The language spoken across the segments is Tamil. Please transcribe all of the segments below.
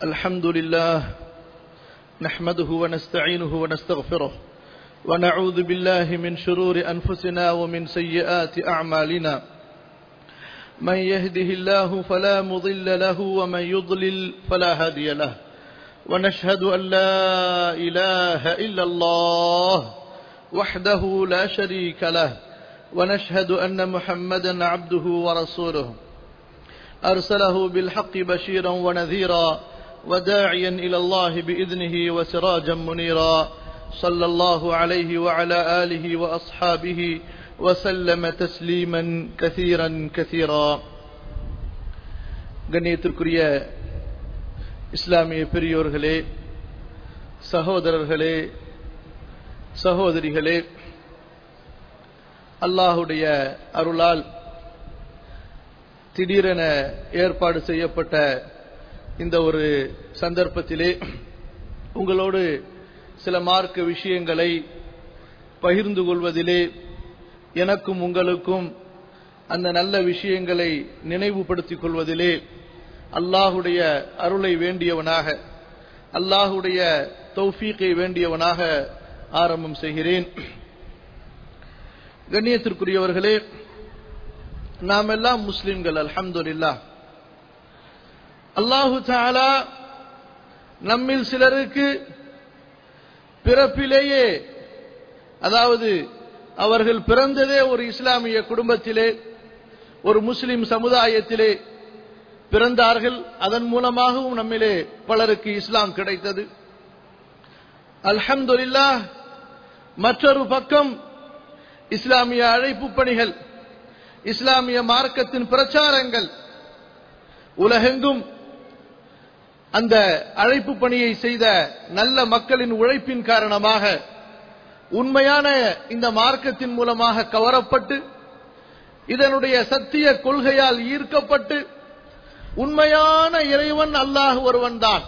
الحمد لله نحمده ونستعينه ونستغفره ونعوذ بالله من شرور أنفسنا ومن سيئات أعمالنا من يهده الله فلا مضل له ومن يضلل فلا هادي له ونشهد أن لا إله إلا الله وحده لا شريك له ونشهد أن محمدا عبده ورسوله أرسله بالحق بشيرا ونذيرا وداعيا إلى الله بإذنه وسراجا منيرا صلى الله عليه وعلى آله وأصحابه وسلم تسليما كثيرا كثيرا கண்ணியத்திற்குரிய இஸ்லாமிய பெரியோர்களே சகோதரர்களே சகோதரிகளே அல்லாஹுடைய அருளால் திடீரென ஏற்பாடு செய்யப்பட்ட இந்த ஒரு சந்தர்ப்பத்திலே உங்களோடு சில மார்க்க விஷயங்களை பகிர்ந்து கொள்வதிலே எனக்கும் உங்களுக்கும் அந்த நல்ல விஷயங்களை நினைவுபடுத்திக் கொள்வதிலே அல்லாஹுடைய அருளை வேண்டியவனாக அல்லாஹுடைய தௌஃபீக்கை வேண்டியவனாக ஆரம்பம் செய்கிறேன் கண்ணியத்திற்குரியவர்களே நாம் எல்லாம் முஸ்லிம்கள் அல்ஹம்துலில்லா அல்லாஹு தாலா நம்மில் சிலருக்கு பிறப்பிலேயே அதாவது அவர்கள் பிறந்ததே ஒரு இஸ்லாமிய குடும்பத்திலே ஒரு முஸ்லிம் சமுதாயத்திலே பிறந்தார்கள் அதன் மூலமாகவும் நம்மிலே பலருக்கு இஸ்லாம் கிடைத்தது அல்ஹம்துலில்லா மற்றொரு பக்கம் இஸ்லாமிய அழைப்பு பணிகள் இஸ்லாமிய மார்க்கத்தின் பிரச்சாரங்கள் உலகெங்கும் அந்த அழைப்பு பணியை செய்த நல்ல மக்களின் உழைப்பின் காரணமாக உண்மையான இந்த மார்க்கத்தின் மூலமாக கவரப்பட்டு இதனுடைய சத்திய கொள்கையால் ஈர்க்கப்பட்டு உண்மையான இறைவன் அல்லாஹ் ஒருவன் தான்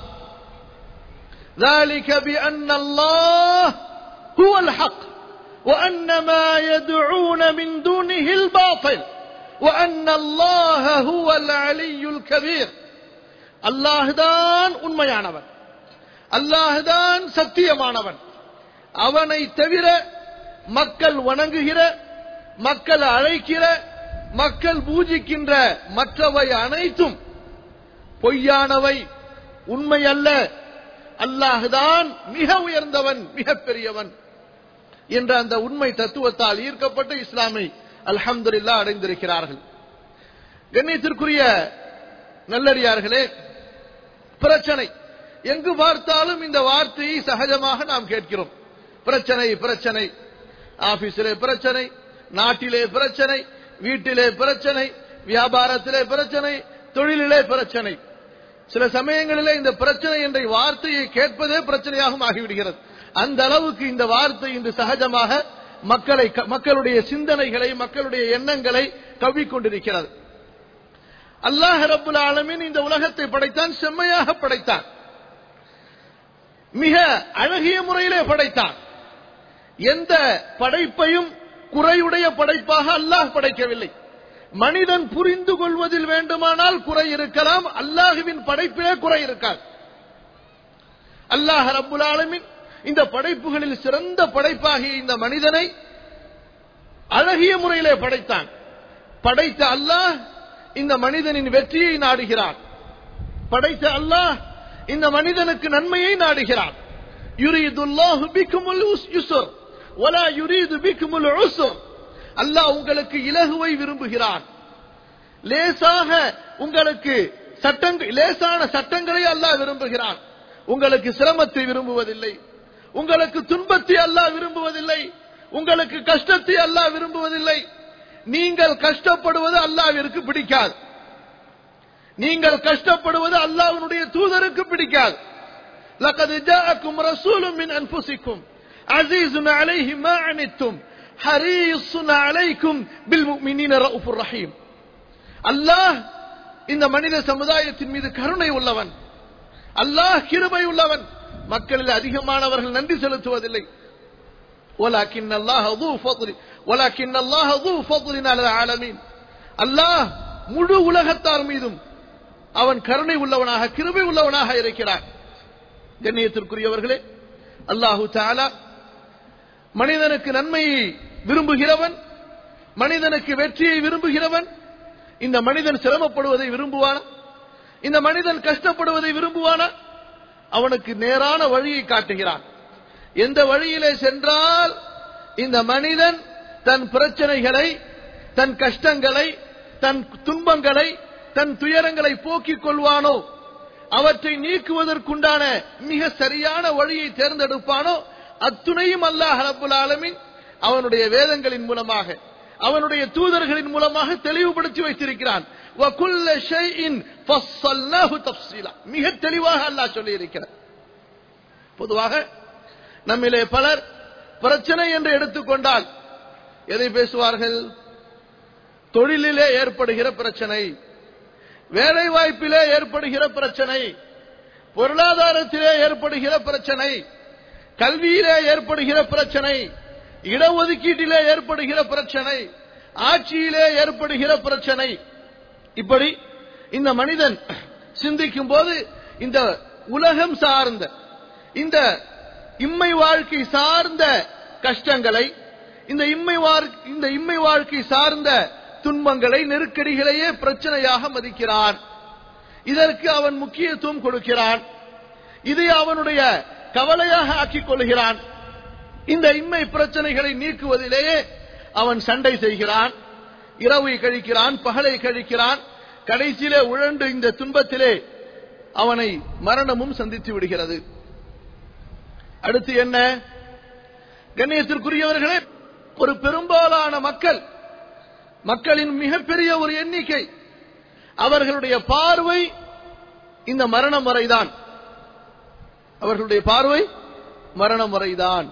ذلك بأن الله هو الحق وأن ما يدعون من دونه الباطل وأن الله هو العلي الكبير அல்லாஹ் தான் உண்மையானவன் அல்லாஹ் தான் சத்தியமானவன் அவனை தவிர மக்கள் வணங்குகிற மக்கள் அழைக்கிற மக்கள் பூஜிக்கின்ற மற்றவை அனைத்தும் பொய்யானவை உண்மை அல்ல அல்லாஹுதான் மிக உயர்ந்தவன் மிக பெரியவன் என்ற அந்த உண்மை தத்துவத்தால் ஈர்க்கப்பட்டு இஸ்லாமை அல்ஹம்துல்லா அடைந்திருக்கிறார்கள் கண்ணியத்திற்குரிய நல்லடியார்களே பிரச்சனை எங்கு பார்த்தாலும் இந்த வார்த்தையை சகஜமாக நாம் கேட்கிறோம் பிரச்சனை பிரச்சனை ஆபீஸிலே பிரச்சனை நாட்டிலே பிரச்சனை வீட்டிலே பிரச்சனை வியாபாரத்திலே பிரச்சனை தொழிலிலே பிரச்சனை சில சமயங்களிலே இந்த பிரச்சனை என்ற வார்த்தையை கேட்பதே பிரச்சனையாகவும் ஆகிவிடுகிறது அந்த அளவுக்கு இந்த வார்த்தை இன்று சகஜமாக மக்களை மக்களுடைய சிந்தனைகளை மக்களுடைய எண்ணங்களை கவ்விக்கொண்டிருக்கிறது அல்லாஹ் ரபுல் ஆலமின் இந்த உலகத்தை படைத்தான் செம்மையாக படைத்தான் மிக அழகிய முறையிலே படைத்தான் எந்த படைப்பையும் குறையுடைய படைப்பாக அல்லாஹ் படைக்கவில்லை மனிதன் புரிந்து கொள்வதில் வேண்டுமானால் குறை இருக்கலாம் அல்லாஹுவின் படைப்பிலே குறை இருக்காது அல்லாஹ் ரபுல் ஆலமின் இந்த படைப்புகளில் சிறந்த படைப்பாகிய இந்த மனிதனை அழகிய முறையிலே படைத்தான் படைத்த அல்லாஹ் இந்த மனிதனின் வெற்றியை நாடுகிறான் படைத்த அல்லாஹ் இந்த மனிதனுக்கு நன்மையை நாடுகிறான் யுரீதுல்லாஹு பிக்குமுல் யுஸ்ர் வலா யுரீது பிக்குமுல் உஸ்ர் அல்லாஹ் உங்களுக்கு இலகுவை விரும்புகிறான் லேசாக உங்களுக்கு சட்டங்கள் லேசான சட்டங்களை அல்லாஹ் விரும்புகிறான் உங்களுக்கு சிரமத்தை விரும்புவதில்லை உங்களுக்கு துன்பத்தை அல்லாஹ் விரும்புவதில்லை உங்களுக்கு கஷ்டத்தை அல்லாஹ் விரும்புவதில்லை நீங்கள் கஷ்டப்படுவது அல்லாவிற்கு பிடிக்காது நீங்கள் கஷ்டப்படுவது அல்லாஹ்வுடைய தூதருக்கு பிடிக்காது لقد جاءكم رسول من انفسكم عزيز عليه ما عنتم حريص عليكم بالمؤمنين رؤوف رحيم அல்லாஹ் இந்த மனித சமுதாயத்தின் மீது கருணை உள்ளவன் அல்லாஹ் கிருபை உள்ளவன் மக்களில் அதிகமானவர்கள் நன்றி செலுத்துவதில்லை ولكن الله ذو فضل ولكن الله ذو فضل على العالمين அல்லாஹ் முழு உலகத்தார் மீதும் அவன் கருணை உள்ளவனாக கிருபை உள்ளவனாக இருக்கிறான் கண்ணியத்திற்குரியவர்களே அல்லாஹு தாலா மனிதனுக்கு நன்மையை விரும்புகிறவன் மனிதனுக்கு வெற்றியை விரும்புகிறவன் இந்த மனிதன் சிரமப்படுவதை விரும்புவானா இந்த மனிதன் கஷ்டப்படுவதை விரும்புவானா அவனுக்கு நேரான வழியை காட்டுகிறான் எந்த வழியிலே சென்றால் இந்த மனிதன் தன் பிரச்சனைகளை தன் கஷ்டங்களை தன் துன்பங்களை தன் துயரங்களை போக்கிக் கொள்வானோ அவற்றை நீக்குவதற்குண்டான மிக சரியான வழியை தேர்ந்தெடுப்பானோ அத்துணையும் அல்லாஹ் ரபுல் ஆலமின் அவனுடைய வேதங்களின் மூலமாக அவனுடைய தூதர்களின் மூலமாக தெளிவுபடுத்தி வைத்திருக்கிறான் மிக தெளிவாக அல்லாஹ் சொல்லி இருக்கிறார் பொதுவாக நம்மிலே பலர் பிரச்சனை என்று எடுத்துக்கொண்டால் எதை பேசுவார்கள் தொழிலிலே ஏற்படுகிற பிரச்சனை வேலை வாய்ப்பிலே ஏற்படுகிற பிரச்சனை பொருளாதாரத்திலே ஏற்படுகிற பிரச்சனை கல்வியிலே ஏற்படுகிற பிரச்சனை இடஒதுக்கீட்டிலே ஏற்படுகிற பிரச்சனை ஆட்சியிலே ஏற்படுகிற பிரச்சனை இப்படி இந்த மனிதன் சிந்திக்கும் போது இந்த உலகம் சார்ந்த இந்த இம்மை வாழ்க்கை சார்ந்த கஷ்டங்களை இந்த இம்மை இந்த இம்மை வாழ்க்கை சார்ந்த துன்பங்களை நெருக்கடிகளையே பிரச்சனையாக மதிக்கிறான் இதற்கு அவன் முக்கியத்துவம் கொடுக்கிறான் இதை அவனுடைய கவலையாக ஆக்கிக் கொள்கிறான் இந்த இன்மை பிரச்சனைகளை நீக்குவதிலேயே அவன் சண்டை செய்கிறான் இரவை கழிக்கிறான் பகலை கழிக்கிறான் கடைசியிலே உழண்டு இந்த துன்பத்திலே அவனை மரணமும் சந்தித்து விடுகிறது அடுத்து என்ன கண்ணியத்திற்குரியவர்களே ஒரு பெரும்பாலான மக்கள் மக்களின் மிகப்பெரிய ஒரு எண்ணிக்கை அவர்களுடைய பார்வை இந்த மரண முறைதான் அவர்களுடைய பார்வை மரண முறைதான்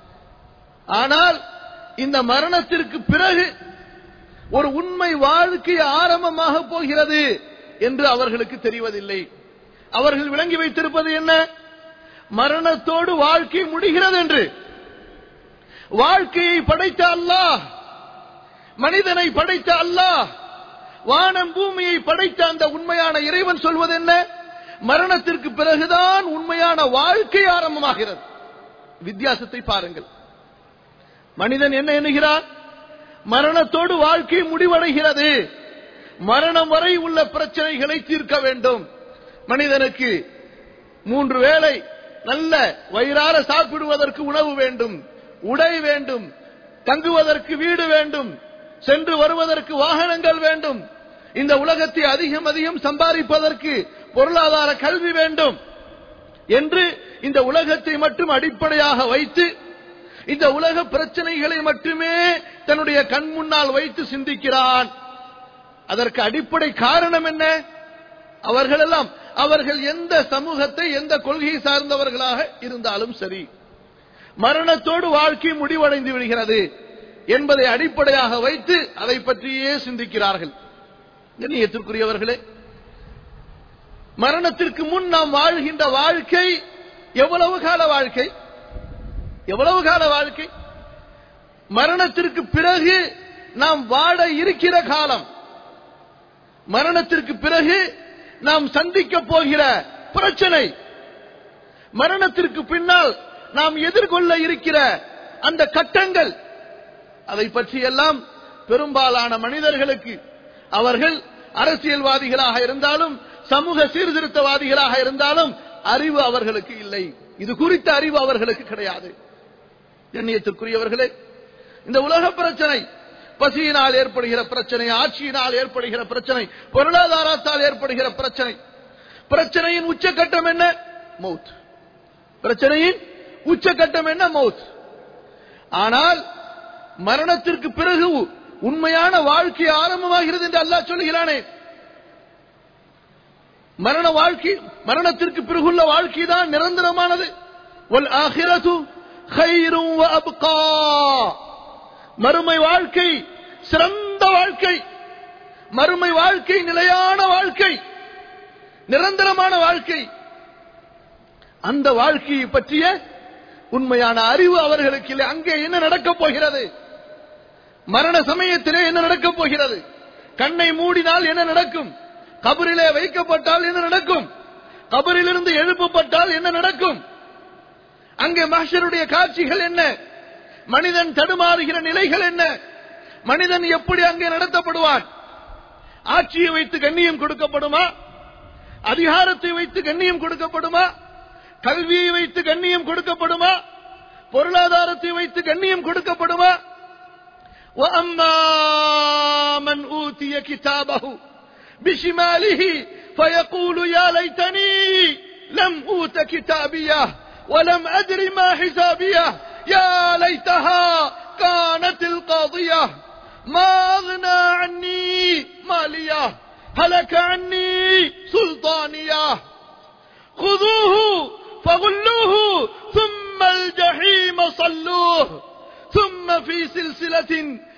ஆனால் இந்த மரணத்திற்கு பிறகு ஒரு உண்மை வாழ்க்கை ஆரம்பமாக போகிறது என்று அவர்களுக்கு தெரிவதில்லை அவர்கள் விளங்கி வைத்திருப்பது என்ன மரணத்தோடு வாழ்க்கை முடிகிறது என்று வாழ்க்கையை படைத்த அல்லாஹ் மனிதனை படைத்த அல்லாஹ் வானம் பூமியை படைத்த அந்த உண்மையான இறைவன் சொல்வது என்ன மரணத்திற்கு பிறகுதான் உண்மையான வாழ்க்கை ஆரம்பமாகிறது வித்தியாசத்தை பாருங்கள் மனிதன் என்ன எண்ணுகிறான் மரணத்தோடு வாழ்க்கை முடிவடைகிறது மரணம் வரை உள்ள பிரச்சனைகளை தீர்க்க வேண்டும் மனிதனுக்கு மூன்று வேளை நல்ல வயிறார சாப்பிடுவதற்கு உணவு வேண்டும் உடை வேண்டும் தங்குவதற்கு வீடு வேண்டும் சென்று வருவதற்கு வாகனங்கள் வேண்டும் இந்த உலகத்தை அதிகம் அதிகம் சம்பாதிப்பதற்கு பொருளாதார கல்வி வேண்டும் என்று இந்த உலகத்தை மட்டும் அடிப்படையாக வைத்து இந்த உலக பிரச்சனைகளை மட்டுமே தன்னுடைய கண் முன்னால் வைத்து சிந்திக்கிறான் அதற்கு அடிப்படை காரணம் என்ன அவர்கள் எல்லாம் அவர்கள் எந்த சமூகத்தை எந்த கொள்கையை சார்ந்தவர்களாக இருந்தாலும் சரி மரணத்தோடு வாழ்க்கை முடிவடைந்து விடுகிறது என்பதை அடிப்படையாக வைத்து அதை பற்றியே சிந்திக்கிறார்கள் கண்ணியத்திற்குரியவர்களே மரணத்திற்கு முன் நாம் வாழ்கின்ற வாழ்க்கை எவ்வளவு கால வாழ்க்கை எவ்வளவு கால வாழ்க்கை மரணத்திற்கு பிறகு நாம் வாழ இருக்கிற காலம் மரணத்திற்கு பிறகு நாம் சந்திக்க போகிற பிரச்சனை மரணத்திற்கு பின்னால் நாம் எதிர்கொள்ள இருக்கிற அந்த கட்டங்கள் அதை பற்றி எல்லாம் பெரும்பாலான மனிதர்களுக்கு அவர்கள் அரசியல்வாதிகளாக இருந்தாலும் சமூக சீர்திருத்தவாதிகளாக இருந்தாலும் அறிவு அவர்களுக்கு இல்லை இது குறித்த அறிவு அவர்களுக்கு கிடையாது கண்ணியத்திற்குரியவர்களே இந்த உலக பிரச்சனை பசியினால் ஏற்படுகிற பிரச்சனை ஆட்சியினால் ஏற்படுகிற பிரச்சனை பொருளாதாரத்தால் ஏற்படுகிற பிரச்சனை பிரச்சனையின் உச்சகட்டம் என்ன மவுத் பிரச்சனையின் உச்சகட்டம் என்ன மவுத் ஆனால் மரணத்திற்கு பிறகு உண்மையான வாழ்க்கை ஆரம்பமாகிறது என்று அல்லாஹ் சொல்கிறானே மரண வாழ்க்கை மரணத்திற்கு பிறகுள்ள வாழ்க்கை தான் நிரந்தரமானது ஒல் ஆகிரது خيرٌ وأبقى மறுமை வாழ்க்கை சிறந்த வாழ்க்கை மறுமை வாழ்க்கை நிலையான வாழ்க்கை நிரந்தரமான வாழ்க்கை அந்த வாழ்க்கையை பற்றிய உண்மையான அறிவு அவர்களுக்கு இல்லை அங்கே என்ன நடக்கப் போகிறது மரண சமயத்திலே என்ன நடக்கப் போகிறது கண்ணை மூடினால் என்ன நடக்கும் கபரிலே வைக்கப்பட்டால் என்ன நடக்கும் கபரிலிருந்து எழுப்பப்பட்டால் என்ன நடக்கும் அங்கே மஹ்ஷருடைய காட்சிகள் என்ன மனிதன் தடுமாறுகிற நிலைகள் என்ன மனிதன் எப்படி அங்கே நடத்தப்படுவான் ஆட்சியை வைத்து கண்ணியம் கொடுக்கப்படுமா அதிகாரத்தை வைத்து கண்ணியம் கொடுக்கப்படுமா கல்வியை வைத்து கண்ணியம் கொடுக்கப்படுமா பொருளாதாரத்தை வைத்து கண்ணியம் கொடுக்கப்படுமா وأما من أوتي كتابه بشماله فيقول يا ليتني لم أوت كتابيه ولم أدر ما حسابيه يا ليتها كانت القاضية ما أغنى عني مالية هلك عني سلطانية خذوه فغلوه ثم الجحيم صلوه ثم في سلسلة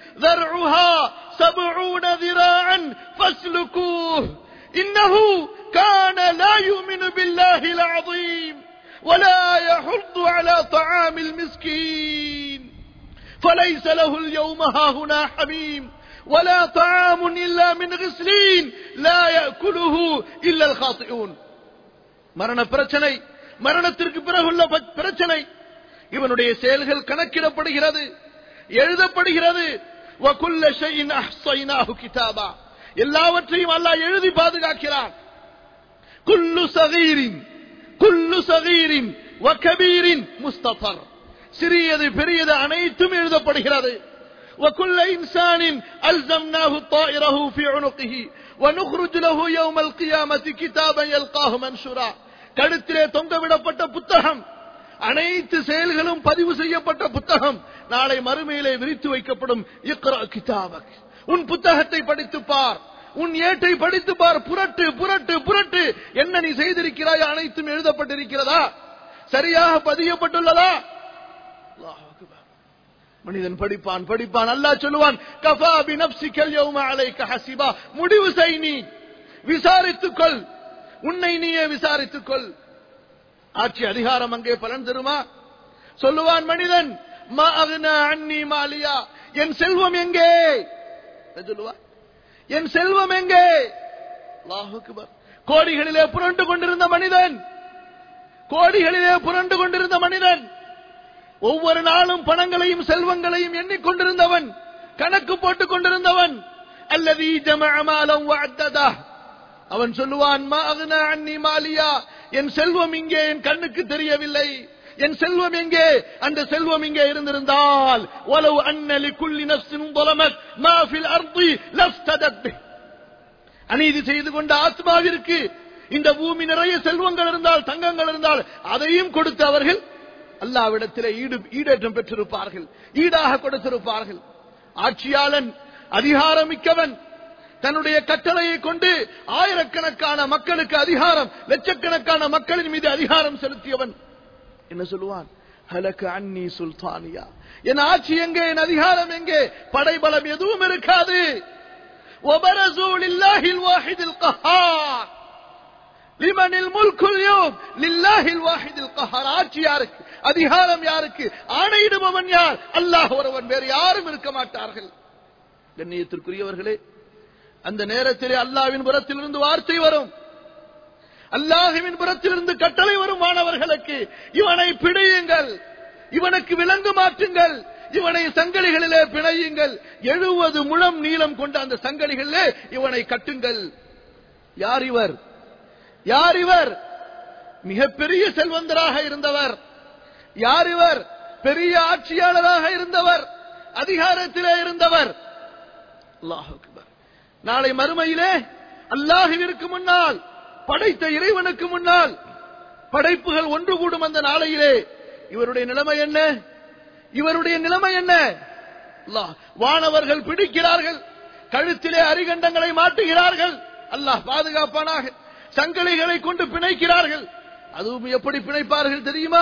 ذرعها سبعون ذراعا فاسلكوه إنه كان لا يؤمن بالله العظيم ولا يحض على طعام المسكين فليس له اليوم هاهنا حميم ولا طعام إلا من غسلين لا يأكله إلا الخاطئون மரண பிரச்சனை மரணத்திற்கு பிறகுள்ள ப- பிரச்சனை இவனுடைய செயல்கள் கணக்கிடப்படுகிறது எழுதப்படுகிறது وَكُلَّ شَيْءٍ أَحْصَيْنَاهُ كِتَابًا எல்லாவற்றையும் அல்லாஹ் எழுதி பாதுகாக்கிறான் குல்லு சகீரின் குல்லு சகீரின் வகபீரின் முஸ்தபர் சிறியது பெரியது அனைத்தும் எழுதப்படுகிறது وكل إنسان ألزمناه طائره في عنقه ونخرج له يوم القيامة كتابا يلقاه منشورا கழுத்திலே தொங்கவிடப்பட்ட புத்தகம் அனைத்து செயல்களும் பதிவு செய்யப்பட்ட புத்தகம் நாளை மறுமையிலே விரித்து வைக்கப்படும் இக்ரா கிதாபக் உன் புத்தகத்தை படித்து பார் உன் ஏட்டை படித்து பார் புரட்டு புரட்டு புரட்டு என்ன நீ செய்திருக்கிறாய் அனைத்தும் எழுதப்பட்டிருக்கிறதா சரியாக பதியப்பட்டுள்ளதா அல்லாஹ் அக்பர். மனிதன் படிப்பான் படிப்பான் அல்லாஹ் சொல்லுவான் கஃபா பி நப்சிக்கல் யௌம அலைக ஹசிபா முடிவு செய் நீ விசாரித்துக்கொள் உன்னை நீயே விசாரித்துக்கொள் ஆட்சி அதிகாரம் அங்கே பலன் தருமா சொல்லுவான் மனிதன் மா அக்னா அன்னி மாலியா என் செல்வம் எங்கே என்ன சொல்லுவான் என் செல்வம் எங்கே அல்லாஹ் அக்பர். கோடிகளிலே புரண்டு கொண்டிருந்த மனிதன் கோடிகளிலே புரண்டு கொண்டிருந்த மனிதன் ஒவ்வொரு நாளும் பணங்களையும் செல்வங்களையும் எண்ணிக்கொண்டிருந்தவன் கணக்கு போட்டுக் கொண்டிருந்தவன் அல்லது ஜமஅமாலம் வஅத்ததா அவன் சொல்லுவான் "மா அக்னா அன்னி மாலியா என் செல்வம் இங்கே என் கண்ணுக்கு தெரியவில்லை என் செல்வம் எங்கே அந்த செல்வம் இங்கே இருந்திருந்தால் ஒலவு அன்னலி குல்லி நஃப்ஸின் ظلمت ما في الارض لافتدت به அநீதி செய்து கொண்ட ஆத்மாவிற்கு இந்த பூமி நிறைய செல்வங்கள் இருந்தால் தங்கங்கள் இருந்தால் அதையும் கொடுத்து அவர்கள் அல்லாவிடத்திலே ஈடு ஈடேற்றம் பெற்றிருப்பார்கள் ஈடாக கொடுத்திருப்பார்கள் ஆட்சியாளன் அதிகாரமிக்கவன் தன்னுடைய கட்டளையை கொண்டு ஆயிரக்கணக்கான மக்களுக்கு அதிகாரம் லட்சக்கணக்கான மக்களின் மீது அதிகாரம் செலுத்தியவன் என்ன சொல்லுவான் ஹலக அன்னி சுல்தானியா என் ஆட்சி எங்கே என் அதிகாரம் எங்கே படைபலம் எதுவும் இருக்காது وبرزوا لله الواحد القهار لمن الملك اليوم لله الواحد القهار ஆட்சி யாருக்கு அதிகாரம் யாருக்கு ஆணையிடுபவன் யார் அல்லாஹ் ஒருவன் வேறு யாரும் இருக்க மாட்டார்கள் கண்ணியத்திற்குரியவர்களே அந்த நேரத்திலே அல்லாவின் புறத்திலிருந்து வார்த்தை வரும் அல்லாஹுவின் புறத்திலிருந்து கட்டளை வரும் மாணவர்களுக்கு இவனை பிடியுங்கள் இவனுக்கு விலங்கு மாற்றுங்கள் இவனை சங்கலிகளிலே பிணையுங்கள் எழுபது முழம் நீளம் கொண்ட அந்த சங்கலிகளிலே இவனை கட்டுங்கள் யார் இவர் யார் இவர் மிகப்பெரிய செல்வந்தராக இருந்தவர் யார் இவர் பெரிய ஆட்சியாளராக இருந்தவர் அதிகாரத்திலே இருந்தவர் அல்லாஹ் அக்பர். நாளை மறுமையிலே அல்லாஹுவிற்கு முன்னால் படைத்த இறைவனுக்கு முன்னால் படைப்புகள் ஒன்று கூடும் அந்த நாளையிலே இவருடைய நிலைமை என்ன இவருடைய நிலைமை என்ன அல்லாஹ் வானவர்கள் பிடிக்கிறார்கள் கழுத்திலே அரிகண்டங்களை மாட்டுகிறார்கள் அல்லாஹ் பாதுகாப்பானாக சங்கிலிகளை கொண்டு பிணைக்கிறார்கள் அதுவும் எப்படி பிணைப்பார்கள் தெரியுமா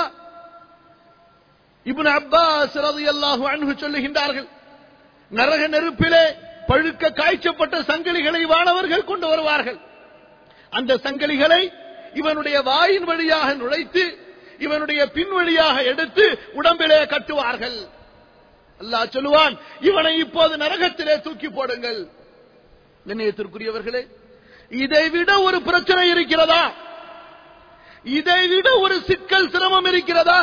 இப்னு அப்பாஸ் ரலியல்லாஹு அன்ஹு சொல்லுகின்றார்கள் நரக நெருப்பிலே பழுக்க காய்ச்சப்பட்ட சங்கிலிகளை வானவர்கள் கொண்டு வருவார்கள் அந்த சங்கிலிகளை இவனுடைய வாயின் வழியாக நுழைத்து இவனுடைய பின் வழியாக எடுத்து உடம்பிலே கட்டுவார்கள் அல்லாஹ் சொல்லுவான் இவனை இப்போது நரகத்திலே தூக்கி போடுங்கள் நிர்ணயத்திற்குரியவர்களே இதைவிட ஒரு பிரச்சனை இருக்கிறதா இதைவிட ஒரு சிக்கல் சிரமம் இருக்கிறதா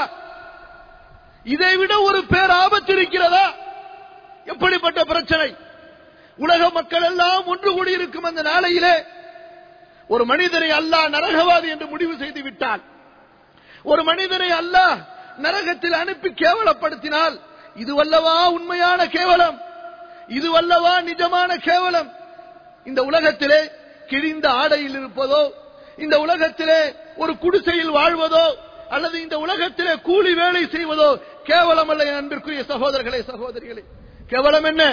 இதைவிட ஒரு பேர் ஆபத்து இருக்கிறதா எப்படிப்பட்ட பிரச்சனை உலக மக்கள் எல்லாம் ஒன்று கூடி இருக்கும் அந்த நாளையிலே ஒரு மனிதரை அல்லாஹ் நரகவாதி என்று முடிவு செய்து விட்டால் ஒரு மனிதரை அல்லாஹ் நரகத்தில் அனுப்பி கேவலப்படுத்தினால் இதுவல்லவா உண்மையான கேவலம் இதுவல்லவா நிஜமான கேவலம் இந்த உலகத்திலே கிழிந்த ஆடையில் இருப்பதோ இந்த உலகத்திலே ஒரு குடிசையில் வாழ்வதோ அல்லது இந்த உலகத்திலே கூலி வேலை செய்வதோ கேவலம் அல்ல என் அன்பிற்குரிய சகோதரர்களே சகோதரிகளே கேவலம் என்ன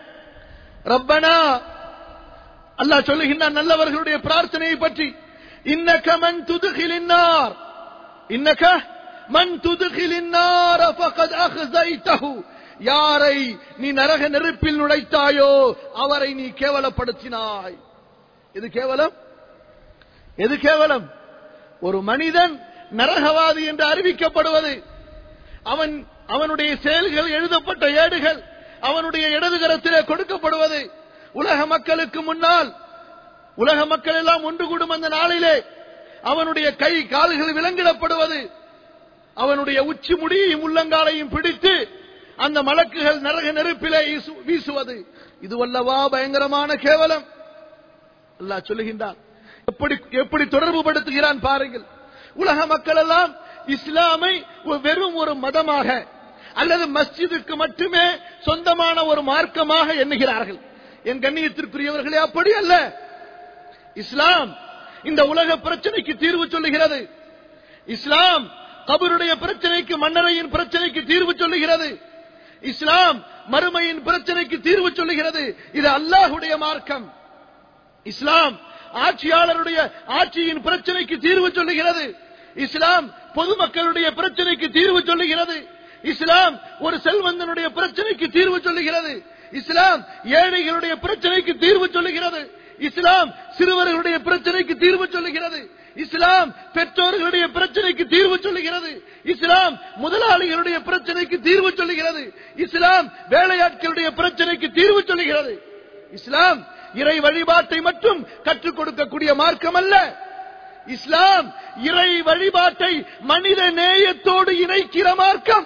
ரப்பனா அல்லாஹ் சொல்லுகின்றான் நல்லவர்களுடைய பிரார்த்தனையை பற்றி இன்னக்க மன் துதுகிலின்னார் இன்னக்க மன் துதுகிலின்னார் ஃபகத் அஹ்ஸைதஹு யாரை நீ நரக நெருப்பில் நுழைத்தாயோ அவரை நீ கேவலப்படுத்தினாய் எது கேவலம் எது கேவலம் ஒரு மனிதன் நரகவாதி என்று அறிவிக்கப்படுவது அவன் அவனுடைய செயல்கள் எழுதப்பட்ட ஏடுகள் அவனுடைய இடதுகரத்திலே கொடுக்கப்படுவது உலக மக்களுக்கு முன்னால் உலக மக்கள் எல்லாம் ஒன்று கூடும் அந்த நாளிலே அவனுடைய கை கால்கள் விலங்கிடப்படுவது அவனுடைய உச்சி முடியையும் உள்ளங்காலையும் பிடித்து அந்த மலக்குகள் நரக நெருப்பிலே வீசு- வீசுவது இதுவல்லவா பயங்கரமான கேவலம் அல்லாஹ் சொல்லுகின்றான் எப்படி எப்படி தொடர்பு படுத்துகிறான் பாருங்கள் உலக மக்கள் எல்லாம் இஸ்லாமை ஒரு- வெறும் ஒரு மதமாக அல்லது மஸ்ஜிதுக்கு மட்டுமே சொந்தமான ஒரு மார்க்கமாக எண்ணுகிறார்கள் என் கண்ணியத்திற்குரியவர்களே அப்படி அல்ல இஸ்லாம் இந்த உலக பிரச்சனைக்கு தீர்வு சொல்லுகிறது இஸ்லாம் கபருடைய பிரச்சனைக்கு மன்னரையின் பிரச்சனைக்கு தீர்வு சொல்லுகிறது இஸ்லாம் மறுமையின் பிரச்சனைக்கு தீர்வு சொல்லுகிறது இது அல்லாஹுடைய மார்க்கம் இஸ்லாம் ஆட்சியாளருடைய ஆட்சியின் பிரச்சனைக்கு தீர்வு சொல்லுகிறது இஸ்லாம் பொதுமக்களுடைய பிரச்சனைக்கு தீர்வு சொல்லுகிறது இஸ்லாம் ஒரு செல்வந்தனுடைய பிரச்சனைக்கு தீர்வு சொல்லுகிறது இஸ்லாம் ஏழைகளுடைய பிரச்சனைக்கு தீர்வு சொல்லுகிறது இஸ்லாம் சிறுவர்களுடைய பிரச்சனைக்கு தீர்வு சொல்லுகிறது இஸ்லாம் பெற்றோர்களுடைய பிரச்சனைக்கு தீர்வு சொல்லுகிறது இஸ்லாம் முதலாளிகளுடைய பிரச்சனைக்கு தீர்வு சொல்லுகிறது இஸ்லாம் வேலையாட்களுடைய பிரச்சனைக்கு தீர்வு சொல்லுகிறது இஸ்லாம் இறை வழிபாட்டை மட்டும் கற்றுக் கொடுக்கக்கூடிய மார்க்கம் அல்ல இஸ்லாம் இறை வழிபாட்டை மனித நேயத்தோடு இணைக்கிற மார்க்கம்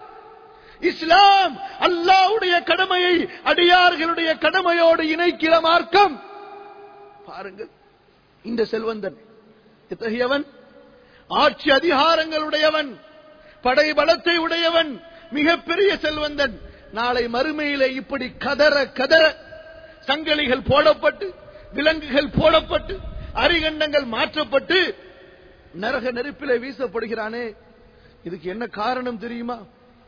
இஸ்லாம் அல்லாஹ்வுடைய கடமையை அடியார்களுடைய கடமையோடு இணைக்கிற மார்க்கம் பாருங்கள் இந்த செல்வந்தன் எத்தகையவன் ஆட்சி அதிகாரங்களுடையவன் படை பலத்தை உடையவன் மிகப்பெரிய செல்வந்தன் நாளை மறுமையிலே இப்படி கதற கதற சங்கிலிகள் போடப்பட்டு விலங்குகள் போடப்பட்டு அரிகண்டங்கள் மாற்றப்பட்டு நரக நெருப்பிலே வீசப்படுகிறானே இதுக்கு என்ன காரணம் தெரியுமா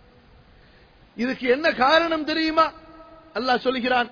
இதுக்கு என்ன காரணம் தெரியுமா அல்லாஹ் சொல்கிறான்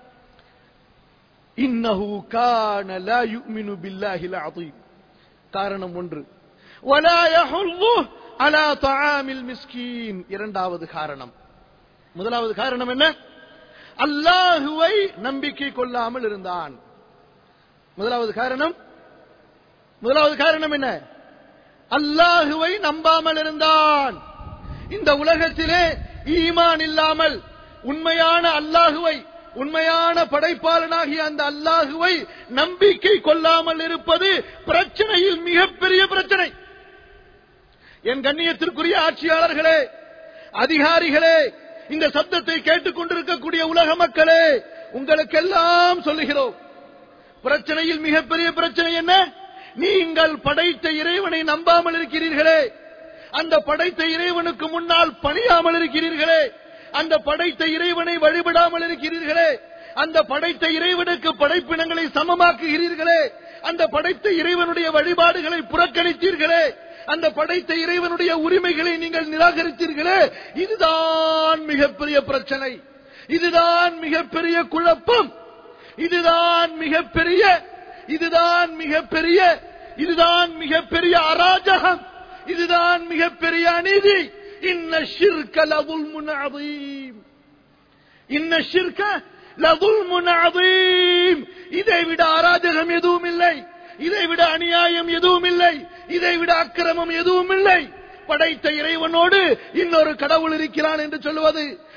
இன்னஹு கான லா யுமினு பில்லாஹில் அதீம் காரணம் ஒன்று வலா யஹுல்லு அலா தஆமில் மிஸ்கீன் இரண்டாவது காரணம் முதலாவது காரணம் என்ன அல்லாஹுவை நம்பிக்கை கொள்ளாமல் இருந்தான் முதலாவது காரணம் முதலாவது காரணம் என்ன அல்லாஹுவை நம்பாமல் இருந்தான் இந்த உலகத்திலே ஈமான் இல்லாமல் உண்மையான அல்லாஹுவை உண்மையான படைப்பாளனாகிய அந்த அல்லாஹுவை நம்பிக்கை கொள்ளாமல் இருப்பது பிரச்சனையில் மிகப்பெரிய பிரச்சனை என் கண்ணியத்திற்குரிய ஆட்சியாளர்களே அதிகாரிகளே இந்த சப்தத்தை கேட்டுக் கொண்டிருக்கக்கூடிய உலக மக்களே உங்களுக்கெல்லாம் சொல்லுகிறோம் பிரச்சனையில் மிகப்பெரிய பிரச்சனை என்ன நீங்கள் படைத்த இறைவனை நம்பாமல் இருக்கிறீர்களே அந்த படைத்த இறைவனுக்கு முன்னால் பணியாமல் இருக்கிறீர்களே அந்த படைத்த இறைவனை வழிபடாமல் இருக்கிறீர்களே அந்த படைத்த இறைவனுக்கு படைப்பினங்களை சமமாக்குகிறீர்களே அந்த படைத்த இறைவனுடைய வழிபாடுகளை புறக்கணித்தீர்களே அந்த படைத்த இறைவனுடைய உரிமைகளை நீங்கள் நிராகரித்தீர்களே இதுதான் மிகப்பெரிய பிரச்சனை இதுதான் மிகப்பெரிய குழப்பம் இதுதான் மிகப்பெரிய இதுதான் மிகப்பெரிய இதுதான் மிகப்பெரிய அராஜகம் இதுதான் மிகப்பெரிய அநீதி இன்ன ஷிர்க லதுல்முன் அதீம் இன்ன ஷிர்க லதுல்முன் அதீம் இதை விட அராஜகம் எதுவும் இல்லை இதை விட அநியாயம் எதுவும் இல்லை இதை விட அக்கிரமம் எதுவும் இல்லை படைத்த இறைவனோடு இன்னொரு கடவுள் இருக்கிறான் என்று சொல்லுவது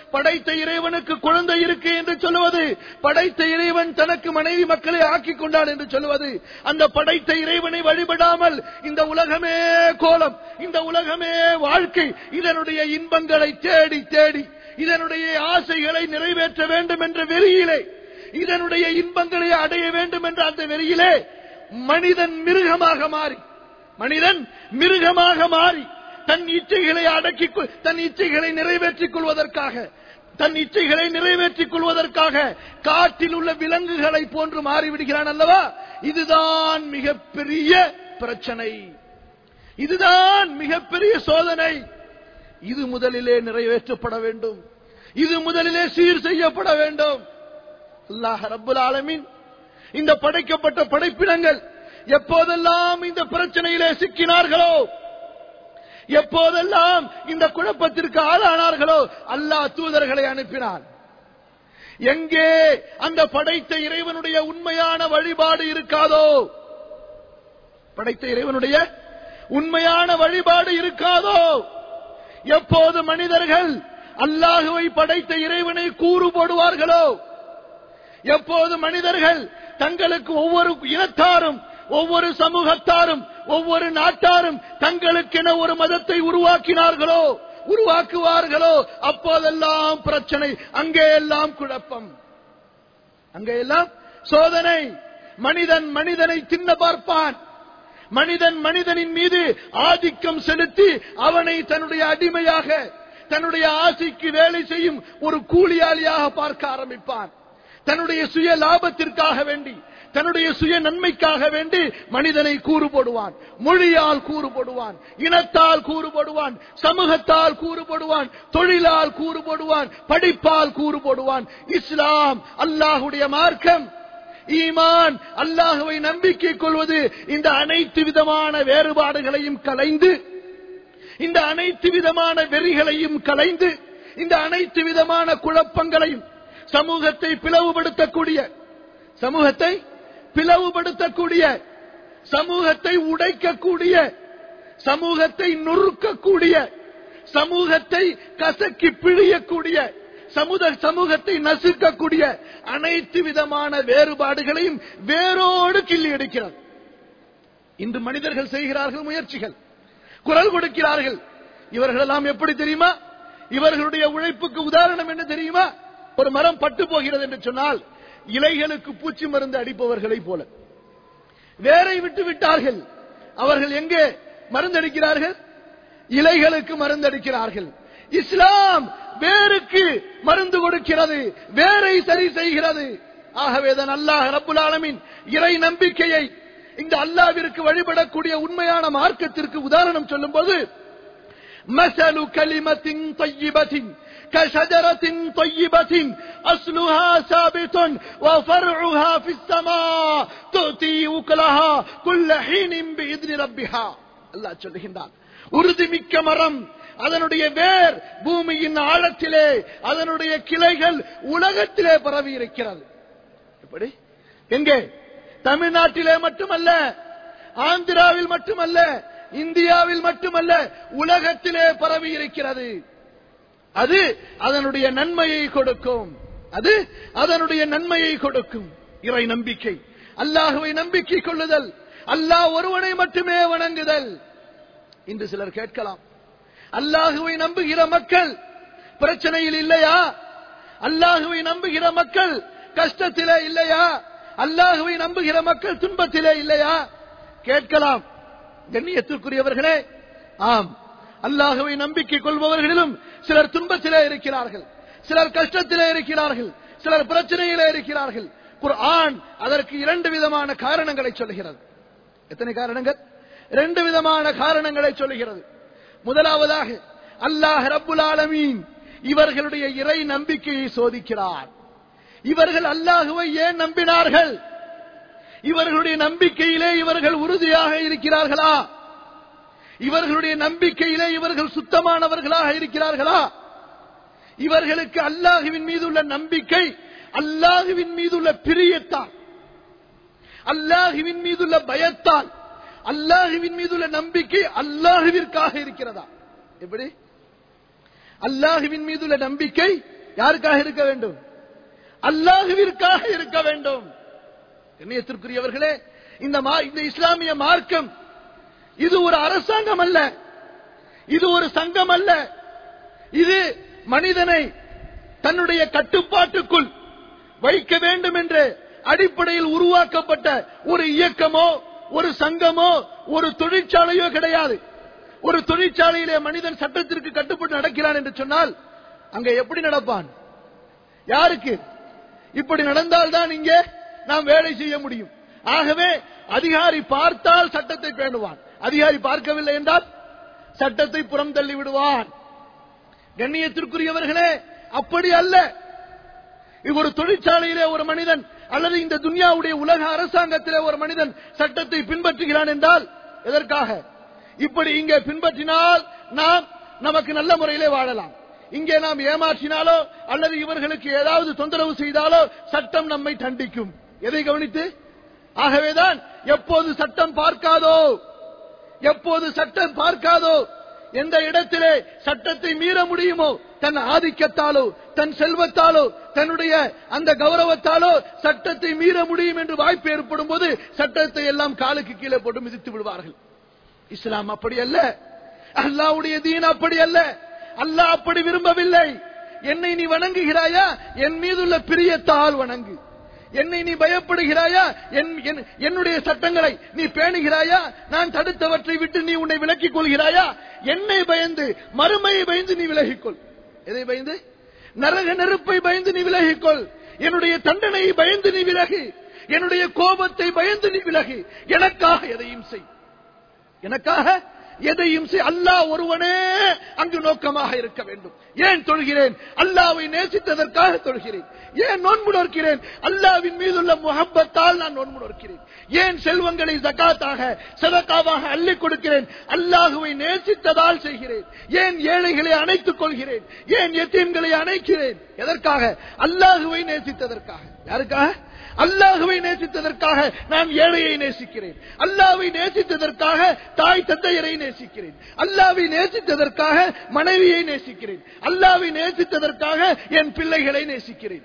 படைத்த இறைவனுக்கு குழந்தை இருக்கு என்று சொல்லுவது படைத்த இறைவன் தனக்கு மனைவி மக்களை ஆக்கி கொண்டான் என்று சொல்லுவது அந்த படைத்த இறைவனை வழிபடாமல் இந்த உலகமே கோலம் இந்த உலகமே வாழ்க்கை இதனுடைய இன்பங்களை தேடி தேடி இதனுடைய ஆசைகளை நிறைவேற்ற வேண்டும் என்ற வெறியிலே இதனுடைய இன்பங்களை அடைய வேண்டும் என்ற அந்த வெறியிலே மனிதன் மிருகமாக மாறி மனிதன் மிருகமாக மாறி தன் இச்சைகளை அடக்கி தன் இச்சைகளை நிறைவேற்றிக் கொள்வதற்காக தன் இச்சைகளை நிறைவேற்றிக் கொள்வதற்காக காட்டில் உள்ள விலங்குகளை போன்று மாறிவிடுகிறான் அல்லவா இதுதான் மிகப்பெரிய பிரச்சனை இதுதான் மிகப்பெரிய சோதனை இது முதலிலே நிறைவேற்றப்பட வேண்டும் இது முதலிலே சீர் செய்யப்பட வேண்டும் அல்லாஹ் ரப்புல் ஆலமீன் இந்த படைக்கப்பட்ட படைப்பினங்கள் எப்போதெல்லாம் இந்த பிரச்சனையிலே சிக்கினார்களோ எப்போதெல்லாம் இந்த குழப்பத்திற்கு ஆளானார்களோ அல்லாஹ் தூதர்களை அனுப்பினான் எங்கே அந்த படைத்த இறைவனுடைய உண்மையான வழிபாடு இருக்காதோ படைத்த இறைவனுடைய உண்மையான வழிபாடு இருக்காதோ எப்போது மனிதர்கள் அல்லாஹுவை படைத்த இறைவனை கூறு போடுவார்களோ எப்போது மனிதர்கள் தங்களுக்கு ஒவ்வொரு இனத்தாரும் ஒவ்வொரு சமூகத்தாரும் ஒவ்வொரு நாட்டாரும் தங்களுக்கென ஒரு மதத்தை உருவாக்கினார்களோ உருவாக்குவார்களோ அப்போதெல்லாம் பிரச்சனை அங்கே எல்லாம் குழப்பம் அங்கே எல்லாம் சோதனை மனிதன் மனிதனை தின்ன பார்ப்பான் மனிதன் மனிதனின் மீது ஆதிக்கம் செலுத்தி அவனை தன்னுடைய அடிமையாக தன்னுடைய ஆசைக்கு வேலை செய்யும் ஒரு கூலியாளியாக பார்க்க ஆரம்பிப்பான் தன்னுடைய சுய லாபத்திற்காக வேண்டி தன்னுடைய சுய நன்மைக்காக வேண்டி மனிதனை கூறு போடுவான் மொழியால் கூறு போடுவான் இனத்தால் கூறு போடுவான் சமூகத்தால் கூறு போடுவான் தொழிலால் கூறு போடுவான் படிப்பால் கூறு போடுவான் இஸ்லாம் அல்லாஹுடைய மார்க்கம் ஈமான் அல்லாஹுவை நம்பிக்கை கொள்வது இந்த அனைத்து விதமான வேறுபாடுகளையும் கலைந்து இந்த அனைத்து விதமான வெறிகளையும் கலைந்து இந்த அனைத்து விதமான குழப்பங்களையும் சமூகத்தை பிளவுபடுத்தக்கூடிய சமூகத்தை பிளவுபடுத்தக்கூடிய சமூகத்தை உடைக்கக்கூடிய சமூகத்தை நொறுக்கக்கூடிய சமூகத்தை கசக்கி பிழியக்கூடிய சமுத சமூகத்தை நசுக்கக்கூடிய அனைத்து விதமான வேறுபாடுகளையும் வேரோடு கிள்ளி எடுக்கிறது இன்று மனிதர்கள் செய்கிறார்கள் முயற்சிகள் குரல் கொடுக்கிறார்கள் இவர்கள் எல்லாம் எப்படி தெரியுமா இவர்களுடைய உழைப்புக்கு உதாரணம் என்ன தெரியுமா ஒரு மரம் பட்டு போகிறது என்று சொன்னால் இலைகளுக்கு பூச்சி மருந்து அடிப்பவர்களை போல வேரை விட்டு விட்டார்கள் அவர்கள் எங்கே மருந்தடிக்கிறார்கள் இலைகளுக்கு மருந்தடிக்கிறார்கள் இஸ்லாம் வேருக்கு மருந்து கொடுக்கிறது வேரை சரி செய்கிறது ஆகவேதான் அல்லாஹ் ரப்புல் ஆலமின் இறை நம்பிக்கையை இந்த அல்லாவிற்கு வழிபடக்கூடிய உண்மையான மார்க்கத்திற்கு உதாரணம் சொல்லும் போது மசலு கலிமத்தின் தொய்யிபத்தின் كشجرة طيبة أصلها ثابت وفرعها في السماء تؤتي أكلها كل حين بإذن ربها الله சொல்லுகின்றான் உறுதிமிக்க மரம் அதனுடைய வேர் பூமியின் ஆழத்திலே அதனுடைய கிளைகள் உலகத்திலே பரவி இருக்கிறது எப்படி எங்கே தமிழ்நாட்டிலே மட்டுமல்ல ஆந்திராவில் மட்டுமல்ல இந்தியாவில் மட்டுமல்ல உலகத்திலே பரவி இருக்கிறது அது அதனுடைய நன்மையை கொடுக்கும் அது அதனுடைய நன்மையை கொடுக்கும் இறை நம்பிக்கை அல்லாஹுவை நம்பிக்கை கொள்ளுதல் அல்லாஹ் ஒருவனை மட்டுமே வணங்குதல் இன்று சிலர் கேட்கலாம் அல்லாஹுவை நம்புகிற மக்கள் பிரச்சனையில் இல்லையா அல்லாஹுவை நம்புகிற மக்கள் கஷ்டத்திலே இல்லையா அல்லாஹுவை நம்புகிற மக்கள் துன்பத்திலே இல்லையா கேட்கலாம் கண்ணியத்திற்குரியவர்களே ஆம் அல்லாஹுவை நம்பிக்கை கொள்பவர்களிலும் சிலர் துன்பத்திலே இருக்கிறார்கள் சிலர் கஷ்டத்திலே இருக்கிறார்கள் சிலர் பிரச்சனையிலே இருக்கிறார்கள் குர்ஆன் அதற்கு இரண்டு விதமான காரணங்களை சொல்லுகிறது எத்தனை காரணங்கள் இரண்டு விதமான காரணங்களை சொல்லுகிறது முதலாவதாக அல்லாஹ் ரப்புல் ஆலமீன் இவர்களுடைய இறை நம்பிக்கையை சோதிக்கிறார் இவர்கள் அல்லாஹுவை ஏன் நம்பினார்கள் இவர்களுடைய நம்பிக்கையிலே இவர்கள் உறுதியாக இருக்கிறார்களா இவர்களுடைய நம்பிக்கையிலே இவர்கள் சுத்தமானவர்களாக இருக்கிறார்களா இவர்களுக்கு அல்லாஹுவின் மீது உள்ள நம்பிக்கை அல்லாஹுவின் மீது உள்ள பிரியத்தால் அல்லாஹுவின் மீதுள்ள பயத்தால் அல்லாஹுவின் மீதுள்ள நம்பிக்கை அல்லாஹுவிற்காக இருக்கிறதா எப்படி அல்லாஹுவின் மீதுள்ள நம்பிக்கை யாருக்காக இருக்க வேண்டும் அல்லாஹுவிற்காக இருக்க வேண்டும் கண்ணியத்திற்குரியவர்களே இந்த மா- இந்த இஸ்லாமிய மார்க்கம் இது ஒரு அரசாங்கம் அல்ல இது ஒரு சங்கம் அல்ல இது மனிதனை தன்னுடைய கட்டுப்பாட்டுக்குள் வைக்க வேண்டும் என்ற அடிப்படையில் உருவாக்கப்பட்ட ஒரு இயக்கமோ ஒரு சங்கமோ ஒரு தொழிற்சாலையோ கிடையாது ஒரு தொழிற்சாலையிலே மனிதன் சட்டத்திற்கு கட்டுப்பட்டு நடக்கிறான் என்று சொன்னால் அங்க எப்படி நடப்பான் யாருக்கு இப்படி நடந்தால்தான் இங்கே நாம் வேலை செய்ய முடியும் ஆகவே அதிகாரி பார்த்தால் சட்டத்தை பேணுவான் அதிகாரி பார்க்கவில்லை என்றால் சட்டத்தை புறம் தள்ளி விடுவான் கண்ணியத்திற்குரியவர்களே அப்படி அல்ல இது ஒரு தொழிற்சாலையிலே ஒரு மனிதன் அல்லது இந்த துன்யாவுடைய உலக அரசாங்கத்திலே ஒரு மனிதன் சட்டத்தை பின்பற்றுகிறான் என்றால் எதற்காக இப்படி இங்கே பின்பற்றினால் நாம் நமக்கு நல்ல முறையிலே வாழலாம் இங்கே நாம் ஏமாற்றினாலோ அல்லது இவர்களுக்கு ஏதாவது தொந்தரவு செய்தாலோ சட்டம் நம்மை தண்டிக்கும் எதை கவனித்து ஆகவேதான் எப்போது சட்டம் பார்க்காதோ எப்போது சட்டம் பார்க்காதோ எந்த இடத்திலே சட்டத்தை மீற முடியுமோ தன் ஆதிக்கத்தாலோ தன் செல்வத்தாலோ தன்னுடைய அந்த கௌரவத்தாலோ சட்டத்தை மீற முடியும் என்று வாய்ப்பு ஏற்படும் போது சட்டத்தை எல்லாம் காலுக்கு கீழே போட்டு மிதித்து விடுவார்கள் இஸ்லாம் அப்படி அல்ல அல்லாவுடைய தீன் அப்படி அல்ல அல்லாஹ் அப்படி விரும்பவில்லை என்னை நீ வணங்குகிறாயா என் மீதுள்ள பிரியத்தால் வணங்கு என்னை நீ பயப்படுகிறாயா என் என்- என்னுடைய சட்டங்களை நீ பேணுகிறாயா நான் தடுத்தவற்றை விட்டு நீ உன்னை விலக்கிக் கொள்கிறாயா என்னை பயந்து மறுமையை பயந்து நீ விலகிக்கொள் எதை பயந்து நரக நெருப்பை பயந்து நீ விலகிக்கொள் என்னுடைய தண்டனையை பயந்து நீ விலகு என்னுடைய கோபத்தை பயந்து நீ விலகு எனக்காக எதையும் செய் எனக்காக எதையும் செய் அல்லாஹ் ஒருவனே அங்கு நோக்கமாக இருக்க வேண்டும் ஏன் தொழுகிறேன் அல்லாவை நேசித்ததற்காக தொழுகிறேன் ஏன் நோன்பு நோக்கிறேன் அல்லாவின் மீதுள்ள முகப்பத்தால் நான் நோன்பு நோக்கிறேன் ஏன் செல்வங்களை ஜகாத்தாக சதக்காவாக அள்ளி கொடுக்கிறேன் அல்லாஹுவை நேசித்ததால் செய்கிறேன் ஏன் ஏழைகளை அணைத்துக் கொள்கிறேன் ஏன் எத்தீம்களை அணைக்கிறேன் எதற்காக அல்லாஹுவை நேசித்ததற்காக யாருக்காக அல்லாஹுவை நேசித்ததற்காக நான் ஏழையை நேசிக்கிறேன் அல்லாவை நேசித்ததற்காக தாய் தந்தையரை நேசிக்கிறேன் அல்லாவை நேசித்ததற்காக மனைவியை நேசிக்கிறேன் அல்லாவை நேசித்ததற்காக என் பிள்ளைகளை நேசிக்கிறேன்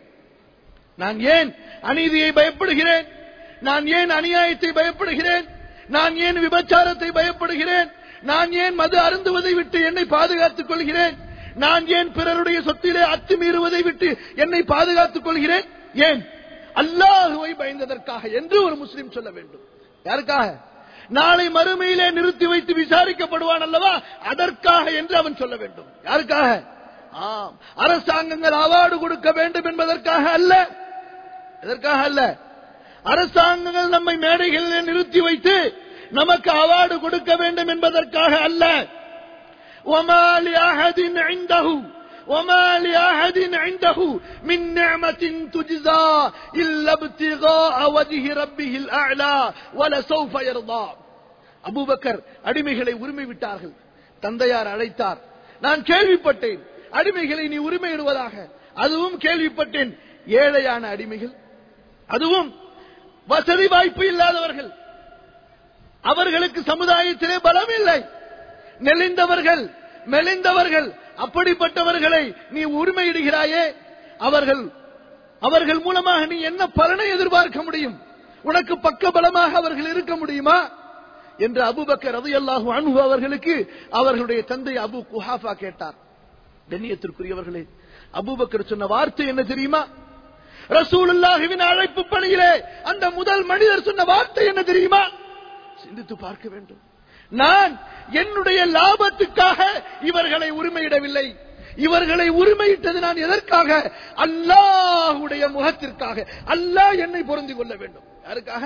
நான் ஏன் அநீதியை பயப்படுகிறேன் நான் ஏன் அநியாயத்தை பயப்படுகிறேன் நான் ஏன் விபச்சாரத்தை பயப்படுகிறேன் நான் ஏன் மது அருந்துவதை விட்டு என்னை பாதுகாத்துக் கொள்கிறேன் நான் ஏன் பிறருடைய சொத்திலே அத்துமீறுவதை விட்டு என்னை பாதுகாத்துக் கொள்கிறேன் ஏன் அல்லாஹுவை பயந்ததற்காக என்று ஒரு முஸ்லிம் சொல்ல வேண்டும் யாருக்காக நாளை மறுமையிலே நிறுத்தி வைத்து விசாரிக்கப்படுவான் அல்லவா அதற்காக என்று அவன் சொல்ல வேண்டும் யாருக்காக ஆம் அரசாங்கங்கள் அவார்டு கொடுக்க வேண்டும் என்பதற்காக அல்ல எதற்காக அல்ல அரசாங்கங்கள் நம்மை மேடைகளில் நிறுத்தி வைத்து நமக்கு அவார்டு கொடுக்க வேண்டும் என்பதற்காக அல்ல وما لأحد عنده وما لأحد عنده من نعمة تجزى إلا ابتغاء وجه ربه الأعلى ولسوف يرضى அபூ பக்கர் அடிமைகளை உரிமை விட்டார்கள் தந்தையார் அழைத்தார் நான் கேள்விப்பட்டேன் அடிமைகளை நீ உரிமையிடுவதாக அதுவும் கேள்விப்பட்டேன் ஏழையான அடிமைகள் அதுவும் வசதி வாய்ப்பு இல்லாதவர்கள் அவர்களுக்கு சமுதாயத்திலே பலம் இல்லை நெளிந்தவர்கள் மெலிந்தவர்கள் அப்படிப்பட்டவர்களை நீ உரிமையிடுகிறாயே அவர்கள் அவர்கள் மூலமாக நீ என்ன பலனை எதிர்பார்க்க முடியும் உனக்கு பக்க பலமாக அவர்கள் இருக்க முடியுமா என்று அபுபக்கர் ரதி அல்லாஹு அன்பு அவர்களுக்கு அவர்களுடைய தந்தை அபு குஹாஃபா கேட்டார் கண்ணியத்திற்குரியவர்களே அபூபக்கர் சொன்ன வார்த்தை என்ன தெரியுமா ரசூலுல்லாஹுவின் அழைப்பு பணியிலே அந்த முதல் மனிதர் சொன்ன வார்த்தை என்ன தெரியுமா சிந்தித்து பார்க்க வேண்டும் நான் என்னுடைய லாபத்துக்காக இவர்களை உரிமையிடவில்லை இவர்களை உரிமையிட்டது நான் எதற்காக அல்லாஹுடைய முகத்திற்காக அல்லாஹ் என்னை பொருந்திக் கொள்ள வேண்டும் யாருக்காக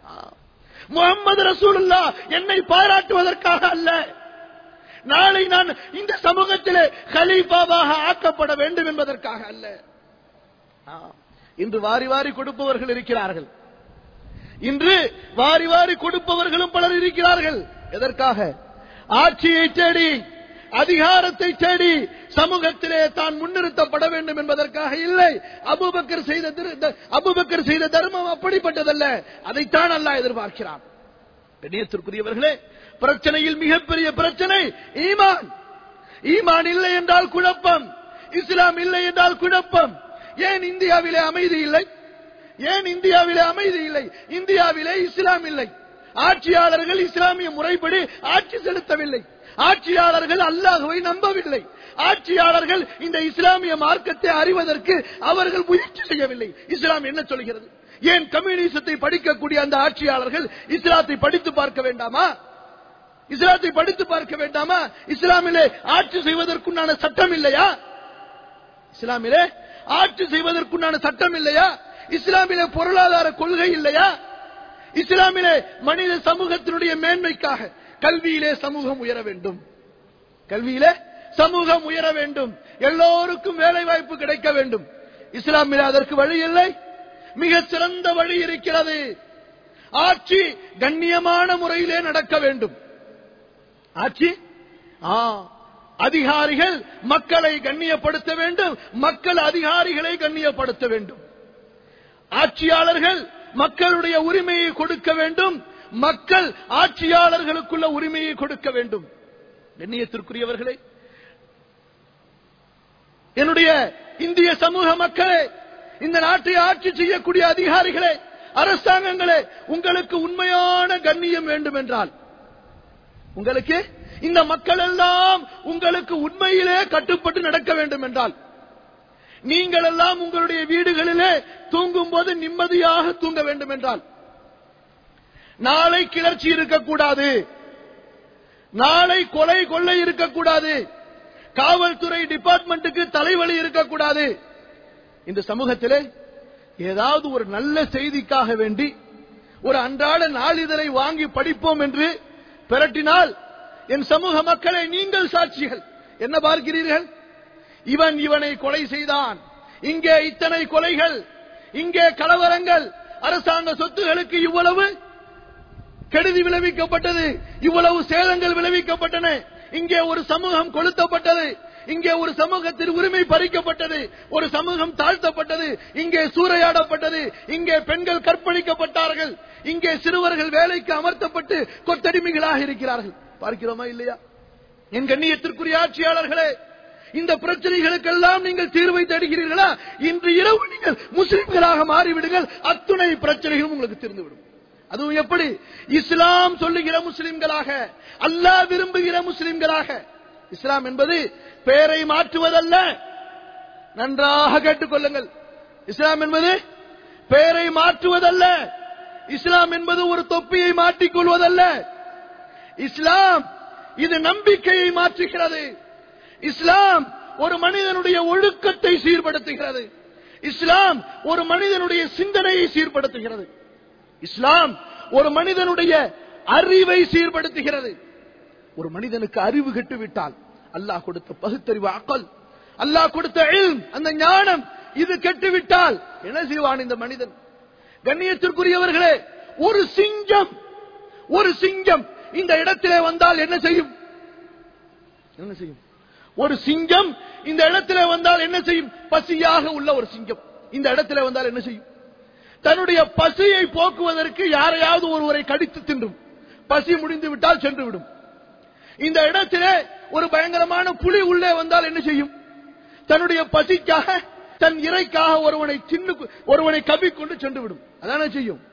முகமது ரசூலுல்லா என்னை பாராட்டுவதற்காக அல்ல நாளை நான் இந்த சமூகத்திலே கலீஃபாவாக ஆக்கப்பட வேண்டும் என்பதற்காக அல்ல ஆம். இன்று வாரி வாரி கொடுப்பவர்கள் இருக்கிறார்கள் இன்று வாரி வாரி கொடுப்பவர்களும் பலர் இருக்கிறார்கள் எதற்காக ஆட்சியை தேடி அதிகாரத்தை தேடி சமூகத்திலே தான் முன்னிறுத்தப்பட வேண்டும் என்பதற்காக இல்லை அபுபக்கர் செய்த திரு- த- அபூபக்கர் செய்த தர்மம் அப்படிப்பட்டதல்ல அதைத்தான் அல்லாஹ் எதிர்பார்க்கிறான் கண்ணியத்திற்குரியவர்களே பிரச்சனையில் மிகப்பெரிய பிரச்சனை ஈமான் ஈமான் இல்லை என்றால் குழப்பம் இஸ்லாம் இல்லை என்றால் குழப்பம் ஏன் இந்தியாவிலே அமைதி இல்லை ஏன் இந்தியாவிலே அமைதி இல்லை இந்தியாவிலே இஸ்லாம் இல்லை ஆட்சியாளர்கள் இஸ்லாமிய முறைப்படி ஆட்சி செலுத்தவில்லை ஆட்சியாளர்கள் அல்லாஹுவை நம்பவில்லை ஆட்சியாளர்கள் இந்த இஸ்லாமிய மார்க்கத்தை அறிவதற்கு அவர்கள் முயற்சி செய்யவில்லை இஸ்லாம் என்ன சொல்கிறது ஏன் கம்யூனிசத்தை படிக்கக்கூடிய அந்த ஆட்சியாளர்கள் இஸ்லாத்தை படித்து பார்க்க வேண்டாமா இஸ்லாத்தை படித்து பார்க்க வேண்டாமா இஸ்லாமிலே ஆட்சி செய்வதற்குண்டான சட்டம் இல்லையா இஸ்லாமிலே ஆட்சி செய்வதற்குண்டான சட்டம் இல்லையா இஸ்லாமிலே பொருளாதார கொள்கை இல்லையா இஸ்லாமிலே மனித சமூகத்தினுடைய மேன்மைக்காக கல்வியிலே சமூகம் உயர வேண்டும் கல்வியிலே சமூகம் உயர வேண்டும் எல்லோருக்கும் வேலை வாய்ப்பு கிடைக்க வேண்டும் இஸ்லாமில் அதற்கு வழி இல்லை மிக சிறந்த வழி இருக்கிறது ஆட்சி கண்ணியமான முறையிலே நடக்க வேண்டும் ஆட்சி ஆ, அதிகாரிகள் மக்களை கண்ணியப்படுத்த வேண்டும் மக்கள் அதிகாரிகளை கண்ணியப்படுத்த வேண்டும் ஆட்சியாளர்கள் மக்களுடைய உரிமையை கொடுக்க வேண்டும் மக்கள் ஆட்சியாளர்களுக்குள்ள உரிமையை கொடுக்க வேண்டும் கண்ணியத்திற்குரியவர்களே என்னுடைய இந்திய சமூக மக்களே இந்த நாட்டை ஆட்சி செய்யக்கூடிய அதிகாரிகளே அரசாங்கங்களே உங்களுக்கு உண்மையான கண்ணியம் வேண்டும் என்றால் உங்களுக்கு இந்த மக்கள் எல்லாம் உங்களுக்கு உண்மையிலே கட்டுப்பட்டு நடக்க வேண்டும் என்றால் நீங்கள் எல்லாம் உங்களுடைய வீடுகளிலே தூங்கும் போது நிம்மதியாக தூங்க வேண்டும் என்றால் நாளை கிளர்ச்சி இருக்கக்கூடாது நாளை கொலை கொள்ளை இருக்கக்கூடாது காவல்துறை டிபார்ட்மெண்ட்டுக்கு தலைவலி இருக்கக்கூடாது இந்த சமூகத்திலே ஏதாவது ஒரு நல்ல செய்திக்காக வேண்டி ஒரு அன்றாட நாளிதழை வாங்கி படிப்போம் என்று பிரட்டினால் என் சமூக மக்களை நீங்கள் சாட்சிகள் என்ன பார்க்கிறீர்கள் இவன் இவனை கொலை செய்தான் இங்கே இத்தனை கொலைகள் இங்கே கலவரங்கள் அரசாங்க சொத்துகளுக்கு இவ்வளவு கெடுதி விளைவிக்கப்பட்டது இவ்வளவு சேதங்கள் விளைவிக்கப்பட்டன இங்கே ஒரு சமூகம் கொளுத்தப்பட்டது இங்கே ஒரு சமூகத்தின் உரிமை பறிக்கப்பட்டது ஒரு சமூகம் தாழ்த்தப்பட்டது இங்கே சூறையாடப்பட்டது இங்கே பெண்கள் கற்பழிக்கப்பட்டார்கள் இங்கே சிறுவர்கள் வேலைக்கு அமர்த்தப்பட்டு கொத்தடிமைகளாக இருக்கிறார்கள் பார்க்கிறோமா இல்லையா என் கண்ணியத்திற்குரிய ஆட்சியாளர்களே இந்த பிரச்சனைகளுக்கெல்லாம் நீங்கள் தீர்வை தேடுகிறீர்களா இன்று இரவு நீங்கள் முஸ்லிம்களாக மாறிவிடுங்கள் அத்துணை பிரச்சனைகளும் உங்களுக்கு தீர்ந்துவிடும் அதுவும் எப்படி இஸ்லாம் சொல்லுகிற முஸ்லிம்களாக அல்லாஹ் விரும்புகிற முஸ்லிம்களாக இஸ்லாம் என்பது பெயரை மாற்றுவதல்ல நன்றாக கேட்டுக்கொள்ளுங்கள் இஸ்லாம் என்பது பெயரை மாற்றுவதல்ல இஸ்லாம் என்பது ஒரு தொப்பியை மாட்டிக் கொள்வதல்ல இஸ்லாம் இது நம்பிக்கையை மாற்றுகிறது இஸ்லாம் ஒரு மனிதனுடைய ஒழுக்கத்தை சீர்படுத்துகிறது இஸ்லாம் ஒரு மனிதனுடைய சிந்தனையை சீர்படுத்துகிறது இஸ்லாம் ஒரு மனிதனுடைய அறிவை சீர்படுத்துகிறது ஒரு மனிதனுக்கு அறிவு கெட்டுவிட்டால் அல்லாஹ் கொடுத்த பகுத்தறிவு அக்கல் அல்லாஹ் கொடுத்த இல்ம், அந்த ஞானம் இது கெட்டுவிட்டால் என்ன செய்வான் இந்த மனிதன் கண்ணியத்திற்குரியவர்களே ஒரு சிங்கம் ஒரு சிங்கம் இந்த இடத்திலே வந்தால் என்ன செய்யும் என்ன செய்யும் ஒரு சிங்கம் இந்த இடத்திலே வந்தால் என்ன செய்யும் பசியாக உள்ள ஒரு சிங்கம் இந்த இடத்திலே வந்தால் என்ன செய்யும் தன்னுடைய பசியை போக்குவதற்கு யாரையாவது ஒருவரை கடித்து தின்றும் பசி முடிந்து விட்டால் சென்று விடும் இந்த இடத்திலே ஒரு பயங்கரமான புலி உள்ளே வந்தால் என்ன செய்யும் தன்னுடைய பசிக்காக தன் இறைக்காக ஒருவனை சின்ன ஒருவனை கவிக்கொண்டு சென்று விடும் அதான செய்யும்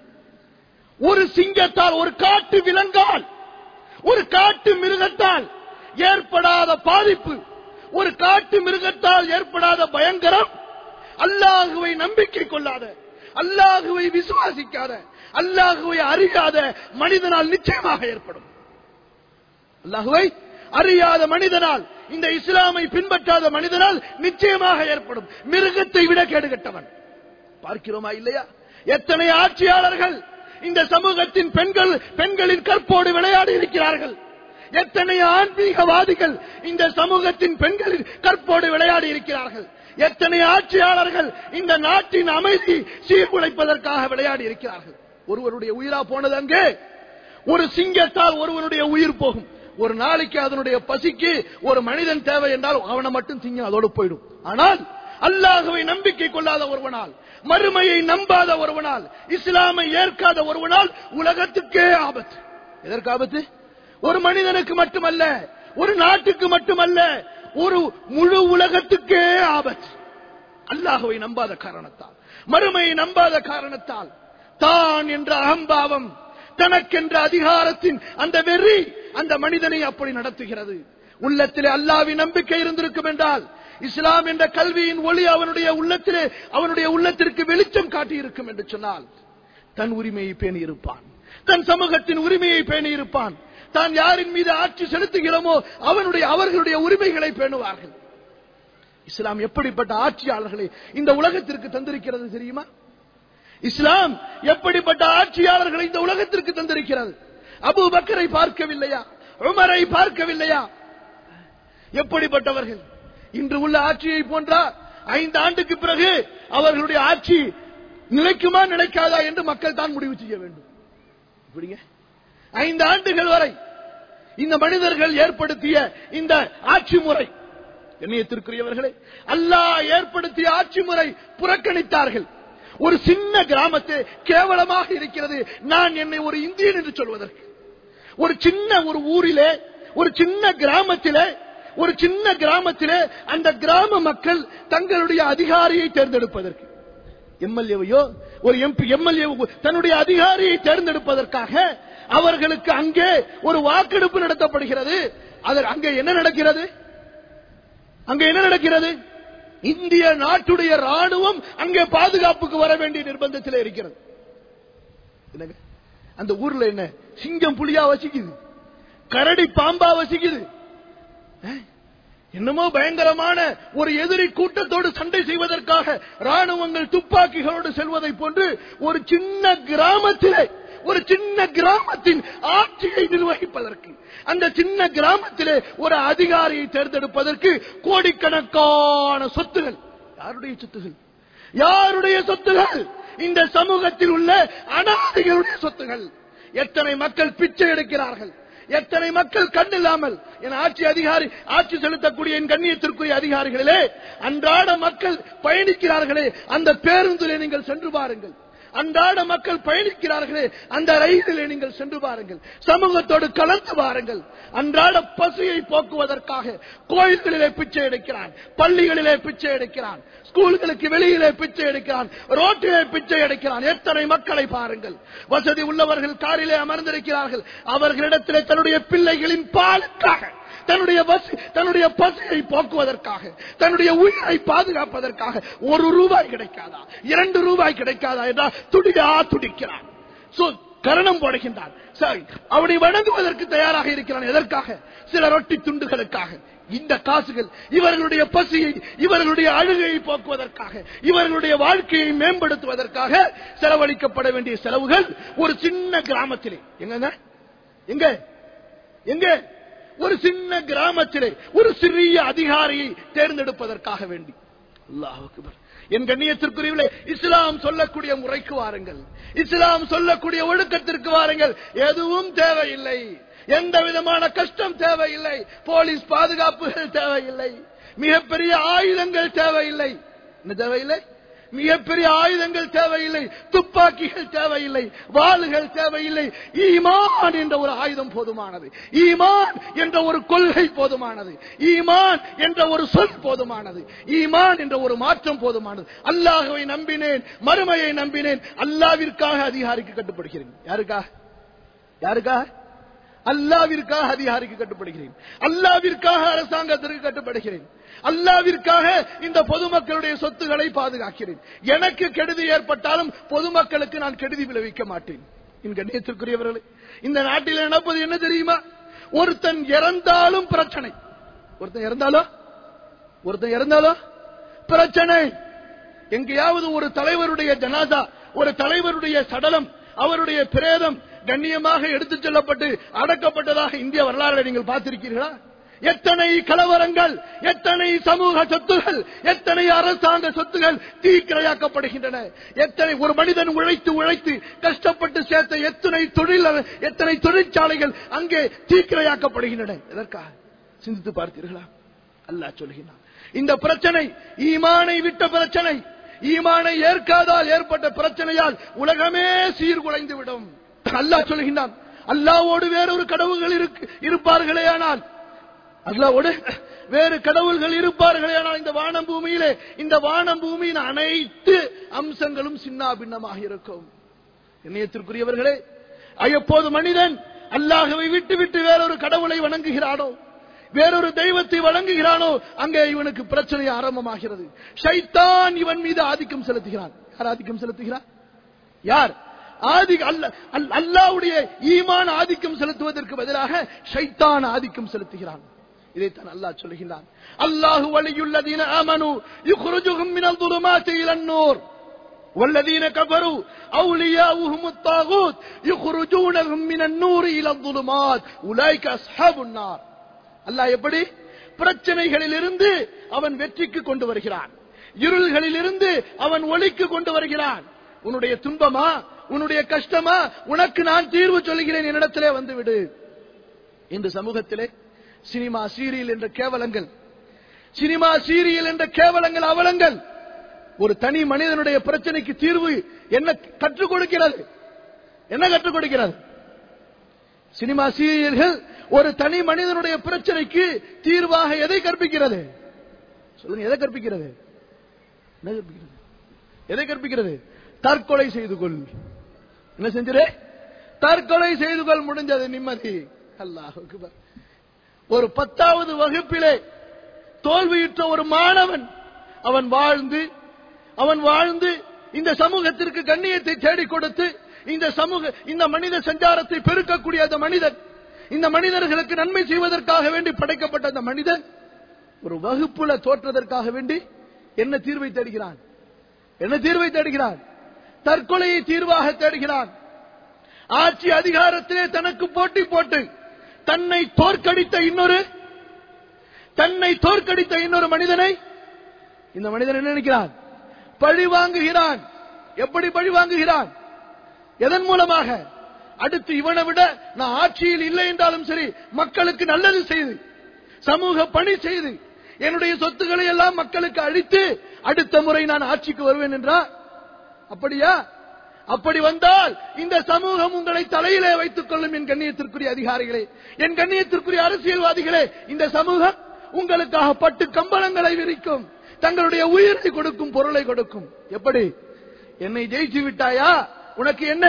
ஒரு சிங்கத்தால் ஒரு காட்டு விலங்கால் ஒரு காட்டு மிருகத்தால் ஏற்படாத பாதிப்பு ஒரு காட்டு மிருகத்தால் ஏற்படாத பயங்கரம் அல்லாஹுவை நம்பிக்கை கொள்ளாத அல்லாஹுவை விசுவாசிக்காத அல்லாஹுவை அறியாத மனிதனால் நிச்சயமாக ஏற்படும் அல்லாஹுவை அறியாத மனிதனால் இந்த இஸ்லாமை பின்பற்றாத மனிதனால் நிச்சயமாக ஏற்படும் மிருகத்தை விட கேடுகட்டவன் பார்க்கிறோமா இல்லையா எத்தனை ஆட்சியாளர்கள் இந்த சமூகத்தின் பெண்கள் பெண்களின் கற்போடு விளையாடி இருக்கிறார்கள் எத்தனை ஆன்மீகவாதிகள் இந்த சமூகத்தின் பெண்களின் கற்போடு விளையாடி இருக்கிறார்கள் எத்தனை ஆட்சியாளர்கள் இந்த நாட்டின் அமைதி சீர்குலைப்பதற்காக விளையாடி இருக்கிறார்கள் ஒருவருடைய உயிரா போனது அங்கே ஒரு சிங்கத்தால் ஒருவனுடைய உயிர் போகும் ஒரு நாளைக்கு அதனுடைய பசிக்கு ஒரு மனிதன் தேவை என்றால் அவனை மட்டும் சிங்கம் அதோடு போயிடும் ஆனால் அல்லாஹுவை நம்பிக்கை கொள்ளாத ஒருவனால் மறுமையை நம்பாத ஒருவனால் இஸ்லாமை ஏற்காத ஒருவனால் உலகத்துக்கே ஆபத்து எதற்கு ஆபத்து ஒரு மனிதனுக்கு மட்டுமல்ல ஒரு நாட்டுக்கு மட்டுமல்ல ஒரு முழு உலகத்துக்கே ஆபத்து அல்லாஹுவை நம்பாத காரணத்தால் மறுமையை நம்பாத காரணத்தால் தான் என்ற அகம்பாவம் தனக்கென்ற அதிகாரத்தின் அந்த வெறி அந்த மனிதனை அப்படி நடத்துகிறது உள்ளத்திலே அல்லாவின் நம்பிக்கை இருந்திருக்கும் என்றால் இஸ்லாம் என்ற கல்வியின் ஒளி அவனுடைய உள்ளத்திலே அவனுடைய உள்ளத்திற்கு வெளிச்சம் காட்டியிருக்கும் என்று சொன்னால் தன் உரிமையை பேணி இருப்பான் தன் சமூகத்தின் உரிமையை பேணி இருப்பான் தான் யாரின் மீது ஆட்சி செலுத்துகிறோமோ அவனுடைய அவர்களுடைய உரிமைகளை பேணுவார்கள் இஸ்லாம் எப்படிப்பட்ட ஆட்சியாளர்களை இந்த உலகத்திற்கு தந்திருக்கிறது தெரியுமா இஸ்லாம் எப்படிப்பட்ட ஆட்சியாளர்களை இந்த உலகத்திற்கு தந்திருக்கிறது அபு பக்கரை பார்க்கவில்லையா உமரை பார்க்கவில்லையா எப்படிப்பட்டவர்கள் இன்று உள்ள ஆட்சியை போன்றா ஐந்து ஆண்டுக்கு பிறகு அவர்களுடைய ஆட்சி நிலைக்குமா நிலைக்காதா என்று மக்கள் தான் முடிவு செய்ய வேண்டும் இப்படிங்க ஐந்து ஆண்டுகள் வரை இந்த மனிதர்கள் ஏற்படுத்திய இந்த ஆட்சி முறை எண்ணியத்திற்குரியவர்களே அல்லாஹ் ஏற்படுத்திய ஆட்சி முறை புறக்கணித்தார்கள் ஒரு சின்ன கிராமத்தை கேவலமாக இருக்கிறது நான் என்னை ஒரு இந்தியன் என்று சொல்வதற்கு ஒரு சின்ன ஒரு ஊரிலே ஒரு சின்ன கிராமத்திலே ஒரு சின்ன கிராமத்திலே அந்த கிராம மக்கள் தங்களுடைய அதிகாரியை தேர்ந்தெடுப்பதற்கு எம்எல்ஏவையோ ஒரு எம்பி எம்எல்ஏ தன்னுடைய அதிகாரியை தேர்ந்தெடுப்பதற்காக அவர்களுக்கு அங்கே ஒரு வாக்கெடுப்பு நடத்தப்படுகிறது அதில் அங்கே என்ன நடக்கிறது அங்கே என்ன நடக்கிறது இந்திய நாட்டுடைய ராணுவம் அங்கே பாதுகாப்புக்கு வர வேண்டிய நிர்பந்தத்தில் இருக்கிறது என்னங்க அந்த ஊர்ல என்ன சிங்கம் புலியா வசிக்குது கரடி பாம்பா வசிக்குது அஹ்? என்னமோ பயங்கரமான ஒரு எதிரி கூட்டத்தோடு சண்டை செய்வதற்காக ராணுவங்கள் துப்பாக்கிகளோடு செல்வதை போன்று ஒரு சின்ன கிராமத்திலே ஒரு சின்ன கிராமத்தின் ஆட்சியை நிர்வகிப்பதற்கு அந்த சின்ன கிராமத்திலே ஒரு அதிகாரியை தேர்ந்தெடுப்பதற்கு கோடிக்கணக்கான சொத்துகள் யாருடைய சொத்துகள் யாருடைய சொத்துகள் இந்த சமூகத்தில் உள்ள அனாதைகளுடைய சொத்துகள் எத்தனை மக்கள் பிச்சை எடுக்கிறார்கள் எத்தனை மக்கள் கண்ணில்லாமல் என் ஆட்சி அதிகாரி ஆட்சி செலுத்தக்கூடிய என் கண்ணியத்திற்குரிய அதிகாரிகளிலே அன்றாட மக்கள் பயணிக்கிறார்களே அந்த பேருந்திலே நீங்கள் சென்று பாருங்கள் அன்றாட மக்கள் பயணிக்கிறார்களே அந்த ரயிலிலே நீங்கள் சென்று பாருங்கள் சமூகத்தோடு கலந்து பாருங்கள் அன்றாட பசியை போக்குவதற்காக கோயில்களிலே பிச்சை எடுக்கிறான் பள்ளிகளிலே பிச்சை எடுக்கிறான் ஸ்கூல்களுக்கு வெளியிலே பிச்சை எடுக்கிறான் ரோட்டிலே பிச்சை எடுக்கிறான் எத்தனை மக்களை பாருங்கள் வசதி உள்ளவர்கள் காரிலே அமர்ந்திருக்கிறார்கள் அவர்களிடத்திலே தன்னுடைய பிள்ளைகளின் பாலுக்காக தன்னுடைய பசி தன்னுடைய பசியை போக்குவதற்காக தன்னுடைய உயிரை பாதுகாப்பதற்காக ஒரு ரூபாய் கிடைக்காதா இரண்டு ரூபாய் கிடைக்காதா என்றால் துடியா துடிக்கிறான் So, கரணம் போடுகின்றான் சரி அவனை வணங்குவதற்கு தயாராக இருக்கிறான் எதற்காக சில ரொட்டி துண்டுகளுக்காக இந்த காசுகள் இவர்களுடைய பசியை இவர்களுடைய அழுகையை போக்குவதற்காக இவர்களுடைய வாழ்க்கையை மேம்படுத்துவதற்காக செலவழிக்கப்பட வேண்டிய செலவுகள் ஒரு சின்ன கிராமத்திலே எங்க எங்க எங்க ஒரு சின்ன கிராமத்திலே ஒரு சிறிய அதிகாரியை தேர்ந்தெடுப்பதற்காக வேண்டி அல்லாஹ் அக்பர். என் கண்ணியத்திற்குரியவர்களே இஸ்லாம் சொல்லக்கூடிய முறைக்கு வாருங்கள் இஸ்லாம் சொல்லக்கூடிய ஒழுக்கத்திற்கு வாருங்கள் எதுவும் தேவையில்லை எந்த விதமான கஷ்டம் தேவையில்லை போலீஸ் பாதுகாப்புகள் தேவையில்லை மிகப்பெரிய ஆயுதங்கள் தேவையில்லை என்ன தேவையில்லை மிகப்பெரிய ஆயுதங்கள் தேவையில்லை துப்பாக்கிகள் தேவையில்லை வாளுகள் தேவையில்லை ஈமான் என்ற ஒரு ஆயுதம் போதுமானது ஈமான் என்ற ஒரு கொள்கை போதுமானது ஈமான் என்ற ஒரு சொல் போதுமானது ஈமான் என்ற ஒரு மாற்றம் போதுமானது அல்லாஹுவை நம்பினேன் மறுமையை நம்பினேன் அல்லாவிற்காக அதிகாரிக்கு கட்டுப்படுகிறேன் யாருக்காக யாருக்காக அல்லாவிற்காக அதிகாரிக்கு கட்டுப்படுகிறேன் அல்லாவிற்காக அரசாங்கத்திற்கு கட்டுப்படுகிறேன் அல்லாவிற்காக இந்த பொதுமக்களுடைய சொத்துக்களை பாதுகாக்கிறேன் எனக்கு கெடுதி ஏற்பட்டாலும் பொதுமக்களுக்கு நான் கெடுதி விளைவிக்க மாட்டேன் என் கண்ணியத்திற்குரியவர்களே இந்த நாட்டில் நடப்பது என்ன தெரியுமா ஒருத்தன் இறந்தாலும் பிரச்சனை ஒருத்தன் இறந்தாலோ ஒருத்தன் இறந்தாலோ பிரச்சனை எங்கேயாவது ஒரு தலைவருடைய ஜனாதா ஒரு தலைவருடைய சடலம் அவருடைய பிரேதம் கண்ணியமாக எடுத்துச் செல்லப்பட்டு அடக்கப்பட்டதாக இந்திய வரலாறு நீங்கள் பார்த்திருக்கிறீர்களா எத்தனை கலவரங்கள் எத்தனை சமூக சொத்துகள் எத்தனை அரசாங்க சொத்துகள் தீக்கிரையாக்கப்படுகின்றன எத்தனை ஒரு மனிதன் உழைத்து உழைத்து கஷ்டப்பட்டு சேர்த்த எத்தனை தொழில் எத்தனை தொழிற்சாலைகள் அங்கே தீக்கிரையாக்கப்படுகின்றன எதற்காக சிந்தித்து பார்த்தீர்களா அல்லாஹ் சொல்கிறான் இந்த பிரச்சனை ஈமானை விட்ட பிரச்சனை ஈமானை ஏற்காதால் ஏற்பட்ட பிரச்சனையால் உலகமே சீர்குலைந்து விடும் அல்லாஹ் சொல்கின்றான் அல்லாவோடு வேறொரு கடவுள்கள் இருக்கு- இருப்பார்களே ஆனால் அல்லாவோடு வேறு கடவுள்கள் இருப்பார்களே ஆனால் இந்த வானம் பூமியிலே இந்த வானம் பூமியின் அனைத்து அம்சங்களும் சின்ன பின்னமாக இருக்கும் இணையத்திற்குரியவர்களே எப்போது மனிதன் அல்லாஹவை விட்டு விட்டு வேறொரு கடவுளை வணங்குகிறானோ வேறொரு தெய்வத்தை வழங்குகிறானோ அங்கே இவனுக்கு பிரச்சனை ஆரம்பமாகிறது ஷைத்தான் இவன் மீது ஆதிக்கம் செலுத்துகிறான் யார் ஆதிக்கம் செலுத்துகிறார் யார் ஆதி அல்ல அல்- அல்லாவுடைய ஈமான் ஆதிக்கம் செலுத்துவதற்கு பதிலாக ஷைத்தான் ஆதிக்கம் செலுத்துகிறான் இதைத்தான் அல்லாஹ் சொல்லுகிறான் அல்லாஹு வலியுள்ளதீன ஆமனு யுக்ருஜுஹும் மினல் துலுமாத்தி இலன் நூர் والذين كفروا أولياؤهم الطاغوت يخرجونهم من النور إلى الظلمات أولئك أصحاب النار அல்லாஹ் எப்படி பிரச்சனைகளில் இருந்து அவன் வெற்றிக்கு கொண்டு வருகிறான் இருள்களில் இருந்து அவன் ஒளிக்கு கொண்டு வருகிறான் உன்னுடைய துன்பமா உன்னுடைய கஷ்டமா உனக்கு நான் தீர்வு சொல்கிறேன் என்னிடத்திலே வந்துவிடு இந்த சமூகத்திலே சினிமா சீரியல் என்ற கேவலங்கள் சினிமா சீரியல் என்ற கேவலங்கள் அவலங்கள் ஒரு தனி மனிதனுடைய பிரச்சனைக்கு தீர்வு என்ன கற்றுக் கொடுக்கிறது என்ன கற்றுக் கொடுக்கிறது சினிமா சீரியல்கள் ஒரு தனி மனிதனுடைய பிரச்சனைக்கு தீர்வாக எதை கற்பிக்கிறது சொல்லுங்க எதை கற்பிக்கிறது என்ன கற்பிக்கிறது எதை கற்பிக்கிறது தற்கொலை செய்து கொள் என்ன செஞ்சிரு தற்கொலை செய்து கொள் முடிஞ்சது நிம்மதி அல்லாஹ் ஒரு பத்தாவது வகுப்பிலே தோல்வியுற்ற ஒரு மாணவன் அவன் வாழ்ந்து அவன் வாழ்ந்து இந்த சமூகத்திற்கு கண்ணியத்தை தேடிக் கொடுத்து இந்த சமூக இந்த மனித சஞ்சாரத்தை பெருக்கக்கூடிய அந்த மனிதன் இந்த மனிதர்களுக்கு நன்மை செய்வதற்காக வேண்டி படைக்கப்பட்ட அந்த மனிதன் ஒரு வகுப்புல தோற்றதற்காக வேண்டி என்ன தீர்வை தேடுகிறான் என்ன தீர்வை தேடுகிறான் தற்கொலையை தீர்வாக தேடுகிறான் ஆட்சி அதிகாரத்திலே தனக்கு போட்டி போட்டு தன்னை தோற்கடித்த இன்னொரு தன்னை தோற்கடித்த இன்னொரு மனிதனை இந்த மனிதன் என்ன நினைக்கிறான் பழி வாங்குகிறான் எப்படி பழி வாங்குகிறான் எதன் மூலமாக அடுத்து இவனை விட நான் ஆட்சியில் இல்லை என்றாலும் சரி மக்களுக்கு நல்லது செய்து சமூக பணி செய்து என்னுடைய சொத்துக்களை எல்லாம் மக்களுக்கு அழித்து அடுத்த முறை நான் ஆட்சிக்கு வருவேன் என்றா அப்படியா அப்படி வந்தால் இந்த சமூகம் உங்களை தலையிலே வைத்துக் கொள்ளும் என் கண்ணியத்திற்குரிய அதிகாரிகளே என் கண்ணியத்திற்குரிய அரசியல்வாதிகளே இந்த சமூகம் உங்களுக்காக பட்டு கம்பளங்களை விரிக்கும் தங்களுடைய உயிரை கொடுக்கும் பொருளை கொடுக்கும் எப்படி என்னை ஜெயிச்சு விட்டாயா உனக்கு என்ன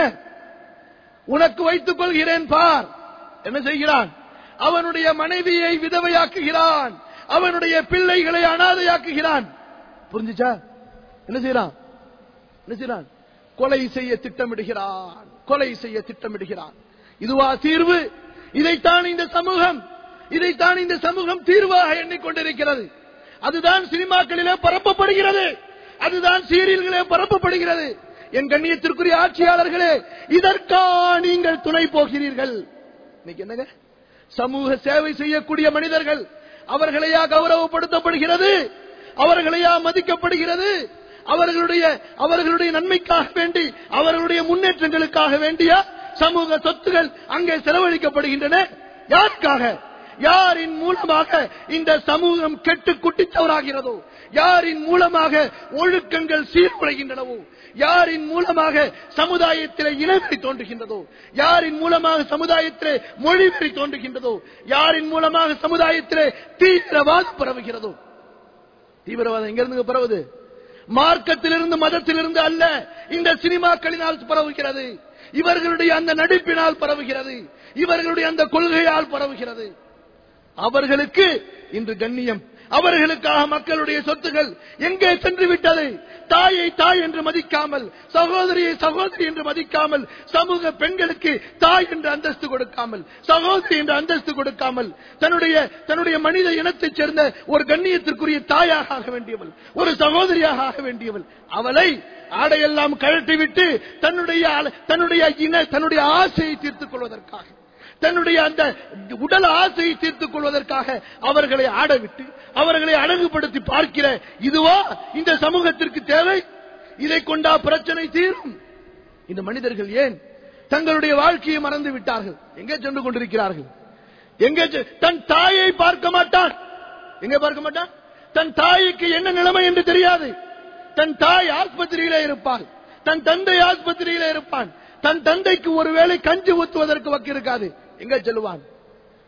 உனக்கு வைத்துக் கொள்கிறேன் பார் என்ன செய்கிறான் அவனுடைய மனைவியை விதவையாக்குகிறான் அவனுடைய பிள்ளைகளை அனாதையாக்குகிறான் புரிஞ்சுச்சா என்ன செய்யறான் என்ன செய்யறான் கொலை செய்ய திட்டமிடுகிறான் கொலை செய்ய திட்டமிடுகிறான் இதுவா தீர்வு இதைத்தான் இந்த சமூகம் இதைத்தான் இந்த சமூகம் தீர்வாக எண்ணிக்கொண்டிருக்கிறது அதுதான் சினிமாக்களிலே பரப்பப்படுகிறது அதுதான் சீரியல்களே பரப்பப்படுகிறது என் கண்ணியத்திற்குரிய ஆட்சியாளர்களே இதற்கா நீங்கள் துணை போகிறீர்கள் இன்னைக்கு என்னங்க சமூக சேவை செய்யக்கூடிய மனிதர்கள் அவர்களையா கௌரவப்படுத்தப்படுகிறது அவர்களையா மதிக்கப்படுகிறது அவர்களுடைய அவர்களுடைய நன்மைக்காக வேண்டி அவர்களுடைய முன்னேற்றங்களுக்காக வேண்டிய சமூக சொத்துகள் அங்கே செலவழிக்கப்படுகின்றன யாருக்காக யாரின் மூலமாக இந்த சமூகம் கெட்டு குட்டிச்சவராகிறதோ யாரின் மூலமாக ஒழுக்கங்கள் சீர்குலைகின்றனவோ யாரின் மூலமாக சமுதாயத்திலே இனவெறி தோன்றுகின்றதோ யாரின் மூலமாக சமுதாயத்திலே மொழிவெறி தோன்றுகின்றதோ யாரின் மூலமாக சமுதாயத்திலே தீவிரவாதம் பரவுகிறதோ தீவிரவாதம் எங்கிருந்து பரவுது மார்க்கத்திலிருந்து மதத்திலிருந்து அல்ல இந்த சினிமாக்களினால் பரவுகிறது இவர்களுடைய அந்த நடிப்பினால் பரவுகிறது இவர்களுடைய அந்த கொள்கையால் பரவுகிறது அவர்களுக்கு இன்று கண்ணியம் அவர்களுக்காக மக்களுடைய சொத்துகள் எங்கே சென்று விட்டது தாயை தாய் என்று மதிக்காமல் சகோதரியை சகோதரி என்று மதிக்காமல் சமூக பெண்களுக்கு தாய் என்ற அந்தஸ்து கொடுக்காமல் சகோதரி என்ற அந்தஸ்து கொடுக்காமல் தன்னுடைய தன்னுடைய மனித இனத்தைச் சேர்ந்த ஒரு கண்ணியத்திற்குரிய தாயாக ஆக வேண்டியவள் ஒரு சகோதரியாக ஆக வேண்டியவள் அவளை ஆடையெல்லாம் கழட்டிவிட்டு தன்னுடைய தன்னுடைய இன தன்னுடைய ஆசையை தீர்த்துக் கொள்வதற்காக தன்னுடைய அந்த உடல் ஆசையை தீர்த்துக் கொள்வதற்காக அவர்களை ஆடவிட்டு அவர்களை அழகுபடுத்தி பார்க்கிற இதுவா இந்த சமூகத்திற்கு தேவை இதை கொண்டா பிரச்சனை தீரும் இந்த மனிதர்கள் ஏன் தங்களுடைய வாழ்க்கையை மறந்து விட்டார்கள் எங்கே சென்று கொண்டிருக்கிறார்கள் எங்கே செ- தன் தாயை பார்க்க மாட்டான் எங்கே பார்க்க மாட்டான் தன் தாய்க்கு என்ன நிலைமை என்று தெரியாது தன் தாய் ஆஸ்பத்திரியிலே இருப்பாள் தன் தந்தை ஆஸ்பத்திரியிலே இருப்பான் தன் தந்தைக்கு ஒருவேளை கஞ்சி ஊத்துவதற்கு வக்கு இருக்காது எங்க செல்லுவான்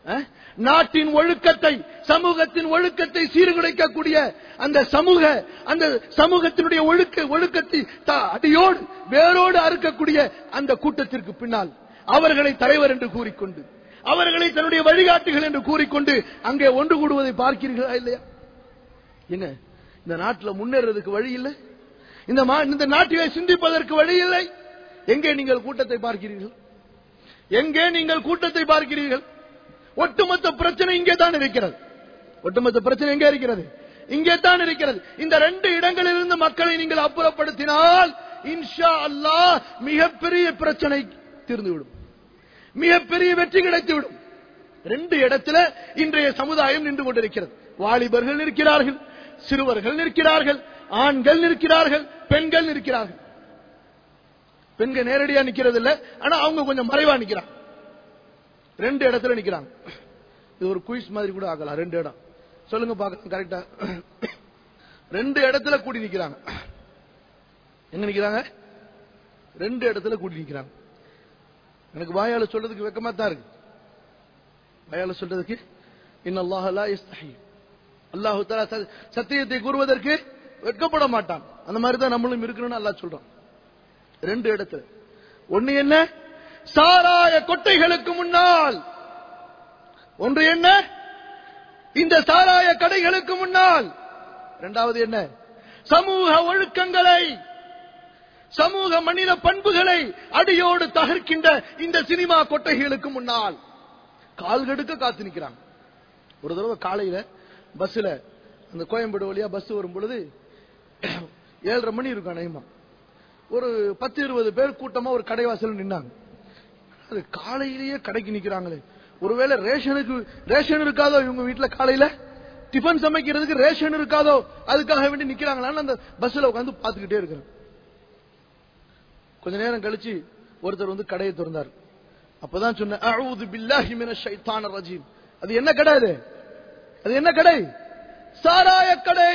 அஹ், நாட்டின் ஒழுக்கத்தை சமூகத்தின் ஒழுக்கத்தை சீர்குலைக்கக்கூடிய அந்த சமூக அந்த சமூகத்தினுடைய ஒழுக்க ஒழுக்கத்தை த- அடியோடு வேரோடு அறுக்கக்கூடிய அந்த கூட்டத்திற்கு பின்னால் அவர்களை தலைவர் என்று கூறிக்கொண்டு அவர்களை தன்னுடைய வழிகாட்டுகள் என்று கூறிக்கொண்டு அங்கே ஒன்று கூடுவதை பார்க்கிறீர்களா இல்லையா என்ன இந்த நாட்டில் முன்னேறதுக்கு வழி இல்லை இந்த மா- இந்த நாட்டிலே சிந்திப்பதற்கு வழி இல்லை எங்கே நீங்கள் கூட்டத்தை பார்க்கிறீர்கள் எங்கே நீங்கள் கூட்டத்தை பார்க்கிறீர்கள் ஒட்டுமொத்த பிரச்சனை இங்கே தான் இருக்கிறது ஒட்டுமொத்த பிரச்சனை எங்கே இருக்கிறது இங்கே தான் இருக்கிறது இந்த ரெண்டு இடங்களிலிருந்து மக்களை நீங்கள் அப்புறப்படுத்தினால் இன்ஷா அல்லாஹ் மிகப்பெரிய பிரச்சனை தீர்ந்துவிடும் மிகப்பெரிய வெற்றி கிடைத்துவிடும் ரெண்டு இடத்துல இன்றைய சமுதாயம் நின்று கொண்டிருக்கிறது வாலிபர்கள் நிற்கிறார்கள் சிறுவர்கள் நிற்கிறார்கள் ஆண்கள் நிற்கிறார்கள் பெண்கள் நிற்கிறார்கள் பெண்கள் நேரடியா நிக்கிறது இல்ல ஆனா அவங்க கொஞ்சம் மறைவா நிக்கிறாங்க ரெண்டு இடத்துல நிக்கிறாங்க இது ஒரு குயிஸ் மாதிரி கூட ஆகலாம் ரெண்டு இடம் சொல்லுங்க பாக்கலாம் கரெக்டா ரெண்டு இடத்துல கூடி நிக்கிறாங்க எங்க நிக்கிறாங்க ரெண்டு இடத்துல கூடி நிக்கிறாங்க எனக்கு வாயால சொல்றதுக்கு வெக்கமா தான் இருக்கு வாயால சொல்றதுக்கு இன்னல்லாஹ் லா யஸ்தஹி அல்லாஹ் தஆலா ச- சத்தியத்தை கூறுவதற்கு வெட்கப்பட மாட்டான் அந்த மாதிரி தான் நம்மளும் இருக்கணும்னு அல்லாஹ் சொல்றான் ரெண்டு இடத்துல ஒண்ணு என்ன சாராய கொட்டைகளுக்கு முன்னால் ஒன்று என்ன இந்த சாராய கடைகளுக்கு முன்னால் இரண்டாவது என்ன சமூக ஒழுக்கங்களை சமூக மனித பண்புகளை அடியோடு தகர்க்கின்ற இந்த சினிமா கொட்டைகளுக்கு முன்னால் கால் கெடுக்க காத்து நிக்கிறாங்க ஒரு தடவை காலையில பஸ்ல அந்த கோயம்பேடு வழியா பஸ் வரும் பொழுது ஏழரை மணி இருக்கும் அநேகமா ஒரு பத்து இருபது பேர் கூட்டமா ஒரு கடைவாசல் நின்னாங்க அது காலையிலேயே கடைக்கு நிக்கிறாங்களே ஒருவேளை ரேஷனுக்கு ரேஷன் இருக்காதோ இவங்க வீட்டுல காலையில டிபன் சமைக்கிறதுக்கு ரேஷன் இருக்காதோ அதுக்காக வேண்டி நிக்கிறாங்களான்னு அந்த பஸ்ல உட்காந்து பாத்துக்கிட்டே இருக்கிறேன் கொஞ்ச நேரம் கழிச்சு ஒருத்தர் வந்து கடையை திறந்தார் அப்பதான் சொன்னேன் அஊது பில்லாஹி மினஷ் ஷைத்தானிர் ரஜீம் அது என்ன கடை அது அது என்ன கடை சாராய கடை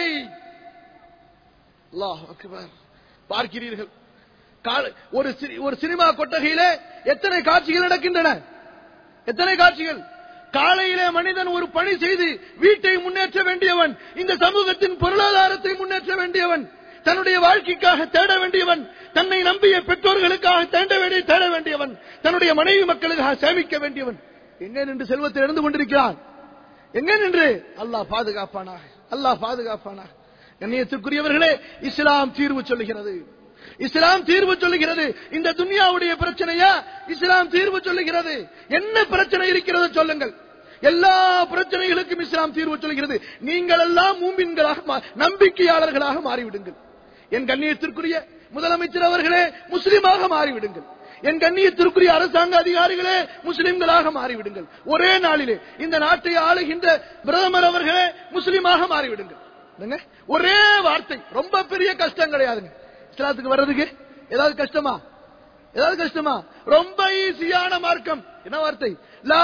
அல்லாஹ் அக்பர் பார்க்கிறீர்கள் கால- ஒரு சி- ஒரு சினிமா கொட்டகையிலே எத்தனை காட்சிகள் நடக்கின்றன எத்தனை காட்சிகள் காலையிலே மனிதன் ஒரு பணி செய்து வீட்டை முன்னேற்ற வேண்டியவன் இந்த சமூகத்தின் பொருளாதாரத்தை முன்னேற்ற வேண்டியவன் தன்னுடைய வாழ்க்கைக்காக தேட வேண்டியவன் தன்னை நம்பிய பெற்றோர்களுக்காக தேட வேண்டிய தேட வேண்டியவன் தன்னுடைய மனைவி மக்களுக்காக சேமிக்க வேண்டியவன் எங்கே நின்று செல்வத்தை இழந்து கொண்டிருக்கிறான் எங்கே நின்று அல்லாஹ் பாதுகாப்பானாக அல்லாஹ் பாதுகாப்பானாக கண்ணியத்துக்குரியவர்களே இஸ்லாம் தீர்வு சொல்லுகிறது இஸ்லாம் தீர்வு சொல்லுகிறது இந்த துன்யாவுடைய பிரச்சனையா இஸ்லாம் தீர்வு சொல்லுகிறது என்ன பிரச்சனை இருக்கிறது சொல்லுங்கள் எல்லா பிரச்சனைகளுக்கும் இஸ்லாம் தீர்வு சொல்லுகிறது நீங்கள் எல்லாம் மூமின்களாக மா- நம்பிக்கையாளர்களாக மாறிவிடுங்கள் என் கண்ணியத்திற்குரிய முதலமைச்சர் அவர்களே முஸ்லிமாக மாறிவிடுங்கள் என் கண்ணியத்திற்குரிய அரசாங்க அதிகாரிகளே முஸ்லிம்களாக மாறிவிடுங்கள் ஒரே நாளிலே இந்த நாட்டை ஆளுகின்ற பிரதமர் அவர்களே முஸ்லிமாக மாறிவிடுங்கள் என்னங்க? ஒரே வார்த்தை ரொம்ப பெரிய கஷ்டம் கிடையாதுங்க இஸ்லாத்துக்கு வர்றதுக்கு ஏதாவது கஷ்டமா ஏதாவது கஷ்டமா ரொம்ப ஈஸியான மார்க்கம் என்ன வார்த்தை லா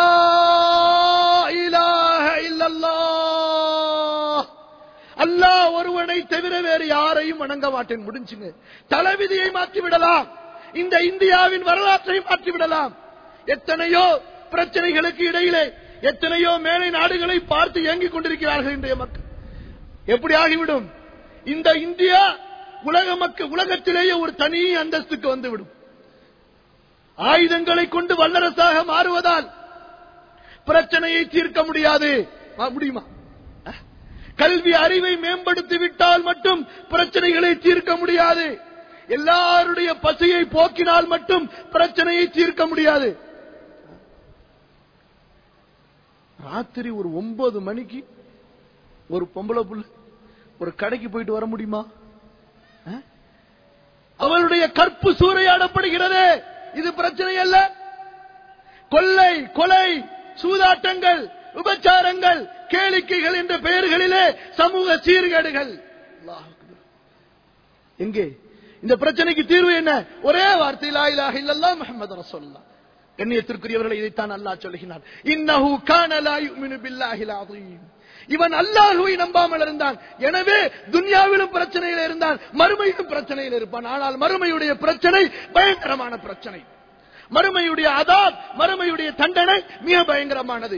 இலாஹ இல்லல்லாஹ் அல்லாஹ் ஒருவனை தவிர வேறு யாரையும் வணங்க மாட்டேன் முடிஞ்சுங்க தலைவிதியை மாற்றி விடலாம் இந்த இந்தியாவின் வரலாற்றை மாற்றி விடலாம் எத்தனையோ பிரச்சனைகளுக்கு இடையிலே எத்தனையோ மேலை நாடுகளை பார்த்து இயங்கிக் கொண்டிருக்கிறார்கள் இன்றைய மக்கள் எப்படி ஆகிவிடும் இந்த இந்தியா உலக மக்கள் உலகத்திலேயே ஒரு தனி அந்தஸ்துக்கு வந்துவிடும் ஆயுதங்களை கொண்டு வல்லரசாக மாறுவதால் பிரச்சனையை தீர்க்க முடியாது ஆ, முடியுமா அஹ்? கல்வி அறிவை மேம்படுத்தி விட்டால் மட்டும் பிரச்சனைகளை தீர்க்க முடியாது எல்லாருடைய பசியை போக்கினால் மட்டும் பிரச்சனையை தீர்க்க முடியாது ராத்திரி ஒரு ஒன்பது மணிக்கு ஒரு பொம்பளை புள்ள ஒரு கடைக்கு போயிட்டு வர முடியுமா அஹ்? அவளுடைய கற்பு சூறையாடப்படுகிறது இது பிரச்சனை அல்ல கொள்ளை கொலை சூதாட்டங்கள் விபச்சாரங்கள் கேளிக்கைகள் என்ற பெயர்களிலே சமூக சீர்கேடுகள் அல்லாஹ் அக்பர். எங்கே இந்த பிரச்சனைக்கு தீர்வு என்ன ஒரே வார்த்தை லா இலாஹ இல்லல்லாஹ் முஹம்மது ரசூலுல்லாஹ் கண்ணியத்திற்குரியவர்களை இதைத்தான் அல்லாஹ் சொல்லுகிறான் இன்னஹு கான லா யுமினு பில்லாஹில் அஸீம் இவன் அல்லாஹுவை நம்பாமல் இருந்தான் எனவே துன்யாவிலும் பிரச்சனையில் இருந்தான் மறுமையிலும் பிரச்சனையில் இருப்பான் ஆனால் மறுமையுடைய பிரச்சனை பயங்கரமான பிரச்சனை மறுமையுடைய அதாப் மறுமையுடைய தண்டனை மிக பயங்கரமானது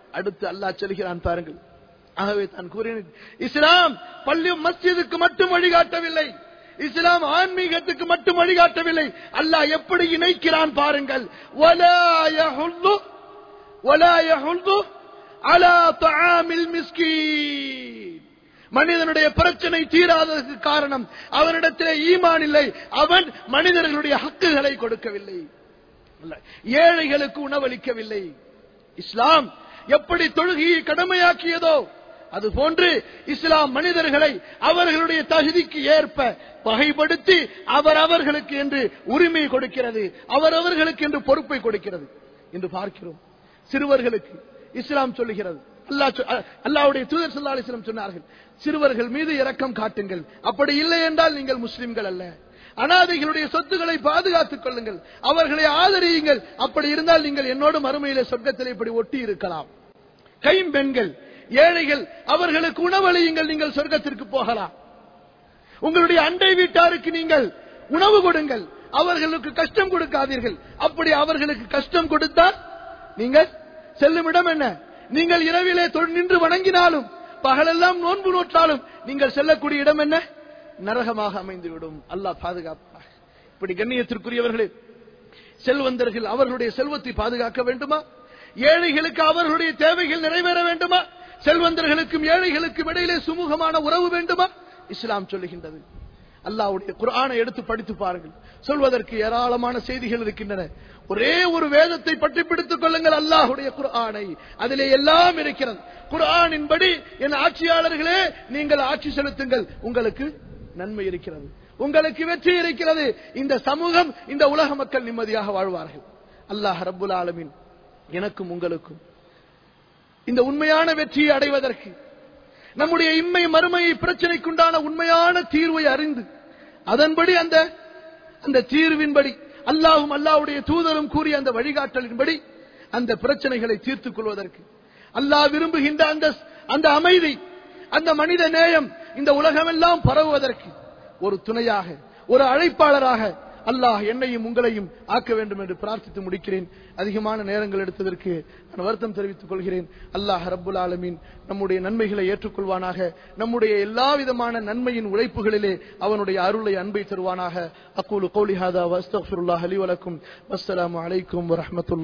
அடுத்து அல்லாஹ் சொல்கிறான் பாருங்கள் ஆகவே தான் கூறினேன் இஸ்லாம் பள்ளி மஸ்ஜிதுக்கு மட்டும் வழிகாட்டவில்லை இஸ்லாம் ஆன்மீகத்துக்கு மட்டும் வழிகாட்டவில்லை அல்லாஹ் எப்படி இணைக்கிறான் பாருங்கள் وَلَا يَحُضُّ وَلَا يَحُضُّ عَلَى طَعَامِ الْمِسْكِينِ மனிதனுடைய பிரச்சனை தீராததற்கு காரணம் அவனிடத்திலே ஈமான் இல்லை அவன் மனிதர்களுடைய ஹக்குகளை கொடுக்கவில்லை அல்ல, ஏழைகளுக்கு உணவளிக்கவில்லை இஸ்லாம் எப்படி தொழுகையை கடமையாக்கியதோ அது போன்று இஸ்லாம் மனிதர்களை அவர்களுடைய தகுதிக்கு ஏற்ப வகைப்படுத்தி அவர் அவர்களுக்கு என்று உரிமை கொடுக்கிறது அவர் அவர்களுக்கு என்று பொறுப்பை கொடுக்கிறது என்று பார்க்கிறோம் சிறுவர்களுக்கு இஸ்லாம் சொல்லுகிறது அல்லாஹ் சொ- அ- அல்லாஹ்வுடைய தூதர் ஸல்லல்லாஹு அலைஹி வஸல்லம் சொன்னார்கள் சிறுவர்கள் மீது இரக்கம் காட்டுங்கள் அப்படி இல்லை என்றால் நீங்கள் முஸ்லிம்கள் அல்ல அனாதைகளுடைய சொத்துக்களை பாதுகாத்துக் கொள்ளுங்கள் அவர்களை ஆதரியுங்கள் அப்படி இருந்தால் நீங்கள் என்னோடு மறுமையிலே சொர்க்கத்தில் இப்படி ஒட்டி இருக்கலாம் கைம்பெண்கள் ஏழைகள் அவர்களுக்கு உணவளியுங்கள் நீங்கள் சொர்க்கத்திற்கு போகலாம் உங்களுடைய அண்டை வீட்டாருக்கு நீங்கள் உணவு கொடுங்கள் அவர்களுக்கு கஷ்டம் கொடுக்காதீர்கள் அப்படி அவர்களுக்கு கஷ்டம் கொடுத்தால் நீங்கள் செல்லும் இடம் என்ன நீங்கள் இரவிலே தொழு- நின்று வணங்கினாலும் பகலெல்லாம் நோன்பு நோற்றாலும் நீங்கள் செல்லக்கூடிய இடம் என்ன நரகமாக அமைந்துவிடும் அல்லாஹ் பாதுகாப்பாக இப்படி கண்ணியத்திற்குரியவர்களே செல்வந்தர்கள் அவர்களுடைய செல்வத்தை பாதுகாக்க வேண்டுமா ஏழைகளுக்கு அவர்களுடைய தேவைகள் நிறைவேற வேண்டுமா செல்வந்தர்களுக்கும் ஏழைகளுக்கும் இடையிலே சுமூகமான உறவு வேண்டுமா இஸ்லாம் சொல்லுகின்றது அல்லாஹ்வுடைய குர்ஆனை எடுத்து படித்து பாருங்கள் சொல்வதற்கு ஏராளமான செய்திகள் இருக்கின்றன ஒரே ஒரு வேதத்தை பற்றி பிடித்துக் கொள்ளுங்கள் அல்லாஹ்வுடைய குர்ஆனை அதிலே எல்லாம் இருக்கிறது குர்ஆனின்படி என் ஆட்சியாளர்களே நீங்கள் ஆட்சி செலுத்துங்கள் உங்களுக்கு நன்மை இருக்கிறது உங்களுக்கு வெற்றி இருக்கிறது இந்த சமூகம் இந்த உலக மக்கள் நிம்மதியாக வாழ்வார்கள் அல்லாஹ் ரப்புல் ஆலமீன் எனக்கும் உங்களுக்கும் இந்த உண்மையான வெற்றியை அடைவதற்கு நம்முடைய இம்மை மறுமை பிரச்சனைக்குண்டான உண்மையான தீர்வை அறிந்து அதன்படி அந்த அந்த தீர்வின்படி அல்லாஹும் அல்லாஹ்வுடைய தூதரும் கூறிய அந்த வழிகாட்டலின்படி அந்த பிரச்சனைகளை தீர்த்துக் கொள்வதற்கு அல்லாஹ் விரும்புகின்ற அந்த அந்த அமைதி அந்த மனித நேயம் இந்த உலகமெல்லாம் பரவுவதற்கு ஒரு துணையாக ஒரு அழைப்பாளராக அல்லாஹ் என்னையும் உங்களையும் ஆக்க வேண்டும் என்று பிரார்த்தித்து முடிக்கிறேன் அதிகமான நேரங்கள் எடுத்ததற்கு நான் வருத்தம் தெரிவித்துக் கொள்கிறேன் அல்லாஹ் ரப்புல் ஆலமீன் நம்முடைய நன்மைகளை ஏற்றுக்கொள்வானாக நம்முடைய எல்லா விதமான நன்மையின் உழைப்புகளிலே அவனுடைய அருளை அன்பை தருவானாக அக்கூலு கௌலி ஹாதா வஸ்தக்ஃபிருல்லாஹ் லி வலக்கும் வஸ்ஸலாமு அலைக்கும் வரஹ்மத்துல்லாஹி